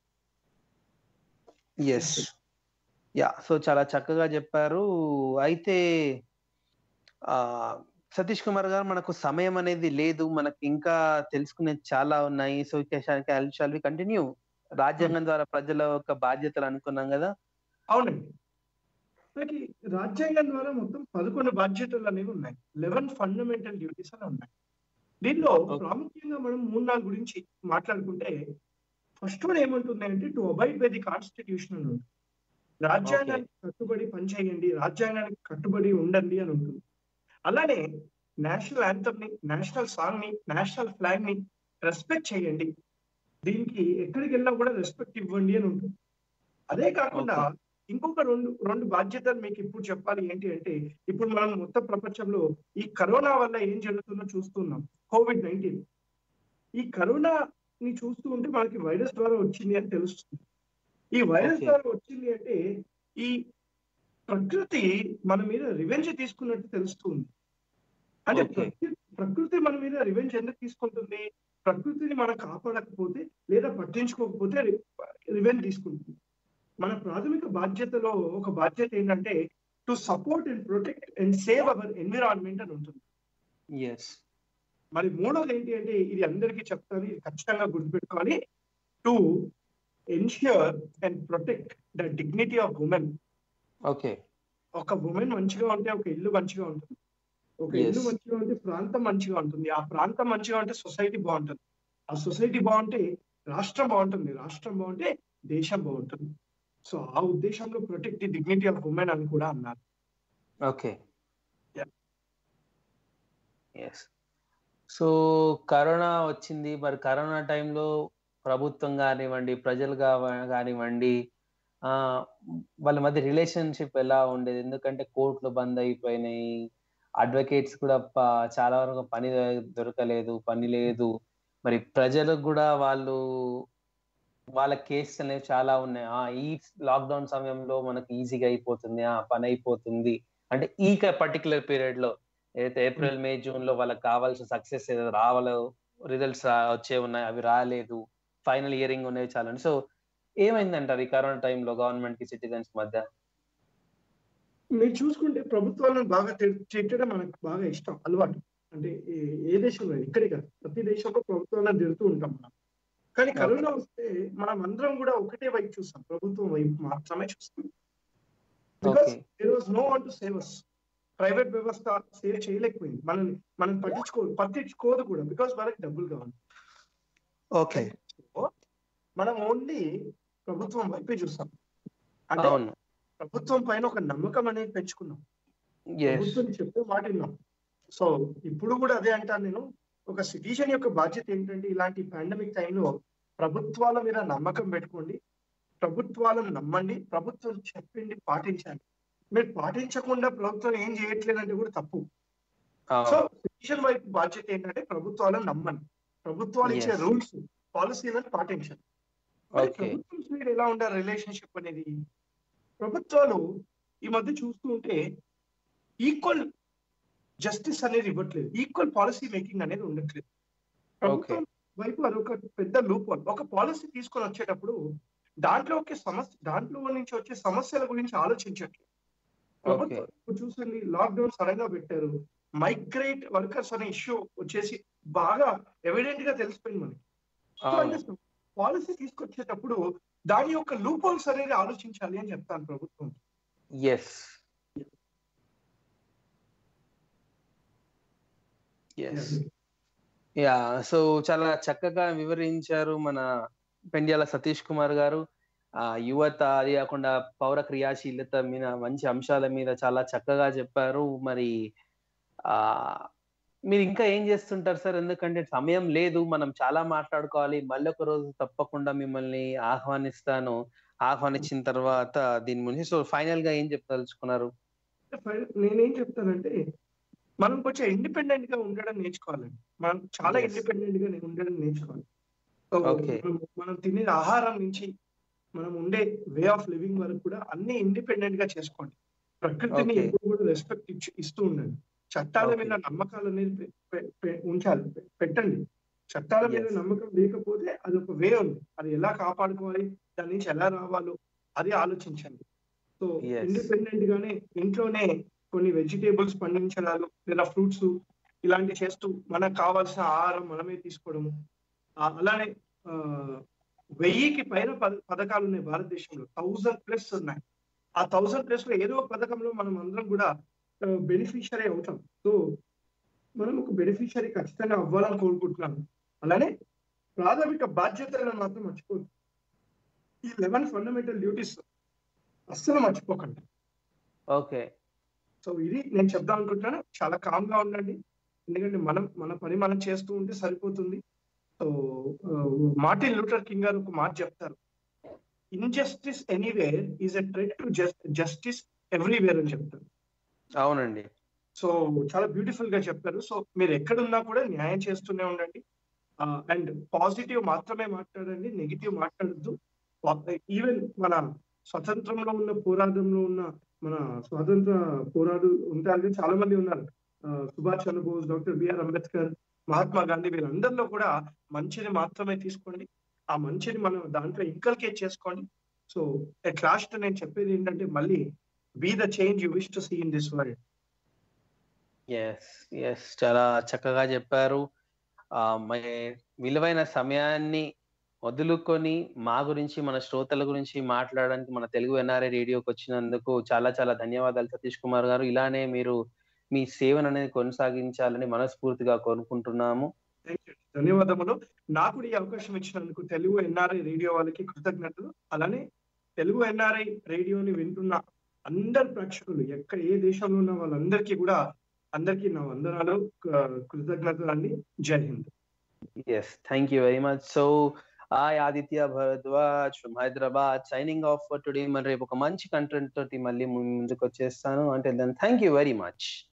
ఎస్ యా సో చాలా చక్కగా చెప్పారు అయితే ఆ సతీష్ కుమార్ గారు మనకు సమయం అనేది లేదు మనకి ఇంకా తెలుసుకునేది చాలా ఉన్నాయి సో షాల్ వి కంటిన్యూ రాజ్యాంగం ద్వారా ప్రజల యొక్క బాధ్యతలు అనుకున్నాం కదా అవునండి మనకి రాజ్యాంగం ద్వారా మొత్తం పదకొండు బాధ్యతలు అనేవి ఉన్నాయి లెవెన్ ఫండమెంటల్ డ్యూటీస్ అని ఉన్నాయి దీనిలో Okay. ప్రాముఖ్యంగా మనం మూడు నాలుగు గురించి మాట్లాడుకుంటే ఫస్ట్ వన్ ఏమంటుంది అంటే to abide by the constitution అని ఉంటుంది రాజ్యాంగానికి కట్టుబడి పనిచేయండి రాజ్యాంగానికి కట్టుబడి ఉండండి అని ఉంటుంది అలానే నేషనల్ యాంథమ్ ని నేషనల్ సాంగ్ ని నేషనల్ ఫ్లాగ్ ని రెస్పెక్ట్ చేయండి దీనికి ఎక్కడికి వెళ్ళినా కూడా రెస్పెక్ట్ ఇవ్వండి అని ఉంటుంది అదే కాకుండా ఇంకొక రెండు రెండు బాధ్యతలు మీకు ఇప్పుడు చెప్పాలి ఏంటి అంటే ఇప్పుడు మనం మొత్తం ప్రపంచంలో ఈ కరోనా వల్ల ఏం జరుగుతుందో చూస్తున్నాం కోవిడ్ నైన్టీన్ ఈ కరోనా ని చూస్తూ ఉంటే మనకి వైరస్ ద్వారా వచ్చింది అని తెలుస్తుంది ఈ వైరస్ Okay. ద్వారా వచ్చింది అంటే ఈ ప్రకృతి మన మీద రివెంజ్ తీసుకున్నట్టు తెలుస్తుంది అంటే Okay. ప్రకృతి ప్రకృతి మన మీద రివెంజ్ ఎందుకు తీసుకుంటుంది ప్రకృతిని మనం కాపాడకపోతే లేదా పట్టించుకోకపోతే రివెంజ్ తీసుకుంటుంది మన ప్రాథమిక బాధ్యతలో ఒక బాధ్యత ఏంటంటే to support and protect and save our environment అని ఉంటుంది ఎస్ మరి మూడోది ఏంటి అంటే ఇది అందరికీ చెప్తాను ఇది ఖచ్చితంగా గుర్తుపెట్టుకోవాలి to ensure and protect the dignity of women okay ఒక ఉమెన్ మంచిగా ఉంటే ఒక ఇల్లు మంచిగా ఉంటుంది ఒక Yes. ఇల్లు మంచిగా ఉంటే ప్రాంతం మంచిగా ఉంటుంది ఆ ప్రాంతం మంచిగా ఉంటే సొసైటీ బాగుంటుంది ఆ సొసైటీ బాగుంటే రాష్ట్రం బాగుంటుంది రాష్ట్రం బాగుంటే దేశం బాగుంటుంది సో ఆ ఉద్దేశంలో protect the dignity of women అని కూడా అన్నారు okay Yeah. Yes so corona వచ్చింది మరి కరోనా టైంలో ప్రభుత్వం కానివ్వండి ప్రజలు కావ- కానివ్వండి ఆ వాళ్ళ మధ్య రిలేషన్షిప్ ఎలా ఉండేది ఎందుకంటే కోర్టులు బంద్ అయిపోయినాయి అడ్వకేట్స్ కూడా ప- చాలా వరకు పని దొరకలేదు పని లేదు మరి ప్రజలకు కూడా వాళ్ళు వాళ్ళ కేసెస్ అనేవి చాలా ఉన్నాయి ఆ ఈ లాక్డౌన్ సమయంలో మనకు ఈజీగా అయిపోతుంది ఆ పని అయిపోతుంది అంటే ఈ పర్టికులర్ పీరియడ్ లో ఏదైతే ఏప్రిల్ మే జూన్ లో వాళ్ళకి కావాల్సిన సక్సెస్ ఏదో రావాలో రిజల్ట్స్ వచ్చే ఉన్నాయి అవి రాలేదు ఫైనల్ ఇయరింగ్ ఉన్నవి చాలా సో ఏమైందంటారు ఈ కరోనా టైంలో గవర్నమెంట్ కి సిటిజన్స్ మధ్య మీరు చూసుకుంటే ప్రభుత్వాలను బాగా తి- తిట్టడం మనకు బాగా ఇష్టం అలవాటు అంటే ఏ- ఏ దేశంలో అయినా, ఇక్కడే కాదు ప్రతి దేశంలో ప్రభుత్వాలను తిడుతూ ఉంటాం మనం కానీ కరోనా వస్తే మనం అందరం కూడా ఒకటే వైపు చూస్తాం ప్రభుత్వం వైపు మాత్రమే చూస్తాం because okay there was no one to save us private వ్యవస్థ సేవ్ చేయలేకపోయింది మనల్ని మనం పట్టించుకో పట్టించుకోదు కూడా బికాస్ వాళ్ళకి డబ్బులు కావాలి ఓకే మనం ఓన్లీ ప్రభుత్వం వైపే చూస్తాం అంటే అవును ప్రభుత్వం పైన ఒక నమ్మకం అనేది పెంచుకున్నాం ఎస్ ప్రభుత్వం చెప్పే మాట విన్నాం సో ఇప్పుడు కూడా అదే అంటాను నేను ఒక సిటిజన్ యొక్క బాధ్యత ఏంటంటే ఇలాంటి పాండమిక్ టైంలో ప్రభుత్వాల మీద నమ్మకం పెట్టుకోండి ప్రభుత్వాలను నమ్మండి ప్రభుత్వం చెప్పింది పాటించండి మీరు పాటించకుండా ప్రభుత్వం ఏం చేయట్లేదంటే కూడా తప్పు సో సిటిజన్ వైపు బాధ్యత ఏంటంటే ప్రభుత్వాలను నమ్మండి ప్రభుత్వాలు ఇచ్చే Yes. రూల్స్ పాలసీలను పాటించండి మరి ఓకే ప్రభుత్వం సైడ్ ఎలా ఉండాలి రిలేషన్షిప్ అనేది ప్రభుత్వాలు ఈ మధ్య చూస్తూ ఉంటే ఈక్వల్ జస్టిస్ అనేది ఇవ్వట్లేదు ఈక్వల్ పాలసీ మేకింగ్ అనేది ఉండట్లేదు ప్రభుత్వం వైపు అదొక పెద్ద లూప్ ఒక పాలసీ తీసుకొని వచ్చేటప్పుడు దాంట్లో ఒక సమస్య దాంట్లో నుంచి వచ్చే సమస్యల గురించి ఆలోచించట్లేదు ప్రభుత్వం ఇప్పుడు చూసండి లాక్డౌన్ సడన్ గా పెట్టారు మైగ్రేట్ వర్కర్స్ అనే ఇష్యూ వచ్చేసి బాగా ఎవిడెంట్ గా తెలిసిపోయింది మనకి సో అంటే పాలసీ తీసుకొచ్చేటప్పుడు దాని యొక్క లూప్ హోల్స్ అనేది ఆలోచించాలి అని చెప్తాను ప్రభుత్వం ఎస్ ఎస్ యా సో చాలా చక్కగా వివరించారు మన పెండ్యాల సతీష్ కుమార్ గారు ఆ యువత అది కాకుండా పౌర క్రియాశీలత మీద మంచి అంశాల మీద చాలా చక్కగా చెప్పారు మరి ఆ మీరు ఇంకా ఏం చేస్తుంటారు సార్ ఎందుకంటే సమయం లేదు మనం చాలా మాట్లాడుకోవాలి మళ్ళీ ఒక రోజు తప్పకుండా మిమ్మల్ని ఆహ్వానిస్తాను ఆహ్వానించిన తర్వాత దీని గురించి సో ఫైనల్ గా ఏం చెప్పదలుచుకున్నారు నేనేం చెప్తానంటే మనం కొంచెం ఇండిపెండెంట్ గా ఉండడం నేర్చుకోవాలండి మనం చాలా Yes. ఇండిపెండెంట్ గా ఉండడం నేర్చుకోవాలి So, Okay. మనం- మనం తినే ఆహారం నుంచి మనం ఉండే వే ఆఫ్ లివింగ్ వరకు కూడా అన్ని ఇండిపెండెంట్ గా చేసుకోండి ప్రకృతిని Okay. ఎప్పుడు కూడా రెస్పెక్ట్ ఇచ్చి ఇస్తూ ఉండండి చట్టాల Okay. మీద నమ్మకాలు అనేది పె- పె- పె- ఉంచాలి పె- పెట్టండి చట్టాల మీద Yes. నమ్మకం లేకపోతే అది ఒక వే ఉంది అది ఎలా కాపాడుకోవాలి దాని నుంచి ఎలా రావాలో అది ఆలోచించండి సో Yes. ఇండిపెండెంట్ గానే ఇంట్లోనే కొన్ని వెజిటేబుల్స్ పండించడాలు లేదా ఫ్రూట్స్ ఇలాంటి చేస్తూ మనకు కావాల్సిన ఆహారం మనమే తీసుకోవడము ఆ, అలానే ఆ, వెయ్యికి పైన పథ- పథకాలు ఉన్నాయి భారతదేశంలో థౌజండ్ ప్లస్ ఉన్నాయి ఆ థౌజండ్ ప్లస్ లో ఏదో ఒక పథకంలో మనం అందరం కూడా బెనిఫిషియరీ అవుతాం సో మనం ఒక బెనిఫిషియరీ ఖచ్చితంగా అవ్వాలని కోరుకుంటున్నాను అలానే ప్రాథమిక బాధ్యతలను మాత్రం మర్చిపోదు ఈ లెవెన్ ఫండమెంటల్ డ్యూటీస్ అస్సలు మర్చిపోకండి ఓకే సో ఇది నేను చెప్దాం అనుకుంటున్నాను చాలా కామ్ గా ఉండండి ఎందుకంటే మనం మన పని మనం చేస్తూ ఉంటే సరిపోతుంది సో మార్టిన్ లూథర్ కింగ్ గారు ఒక మాట చెప్తారు injustice anywhere is a threat to justice everywhere అని చెప్తారు అవునండి సో చాలా బ్యూటిఫుల్ గా చెప్పారు సో మీరు ఎక్కడున్నా కూడా న్యాయం చేస్తూనే ఉండండి అండ్ పాజిటివ్ మాత్రమే మాట్లాడండి నెగిటివ్ మాట్లాడద్దు ఈవెన్ మన స్వతంత్రంలో ఉన్న పోరాటంలో ఉన్న మన స్వాతంత్ర పోరాడు ఉంటారు చాలా మంది ఉన్నారు ఆ, సుభాష్ చంద్రబోస్ డాక్టర్ బిఆర్ అంబేద్కర్ మహాత్మా గాంధీ వీళ్ళందరిలో కూడా మంచిని మాత్రమే తీసుకోండి ఆ మంచిని మనం దాంట్లో ఇంకల్కేట్ చేసుకోండి సో ఎట్ లాస్ట్ నేను చెప్పేది ఏంటంటే మళ్ళీ be the change you wish to see in this world yes yes చాలా చక్కగా చెప్పారు ఆ మే విలువైన సమయాన్ని వదులుకొని మా గురించి మన శ్రోతల గురించి మాట్లాడడానికి మన తెలుగు ఎన్ఆర్ఐ రేడియోకి వచ్చినందుకు చాలా చాలా ధన్యవాదాలు సతీష్ కుమార్ గారు ఇలానే మీరు మీ సేవను అనేది కొనసాగించాలని మనస్ఫూర్తిగా కోరుకుంటున్నాము Thank you. ధన్యవాదములు నాకు కూడా ఈ అవకాశం ఇచ్చినందుకు తెలుగు ఎన్ఆర్ఐ రేడియో వాళ్ళకి కృతజ్ఞతలు అలానే తెలుగు ఎన్ఆర్ఐ రేడియోని వింటున్న అందరు ప్రేక్షకులు ఎక్కడ ఏ దేశంలో ఉన్న వాళ్ళందరికీ కూడా అందరికీ నా వందనాలు క- కృతజ్ఞతలు అండి Jai Hind yes thank you very much so I Aditya Bharadwaj from Hyderabad signing off for today మరి రేపు ఒక మంచి కంటెంట్ తోటి మళ్ళీ ముందుకు వచ్చేస్తాను అంటే then thank you very much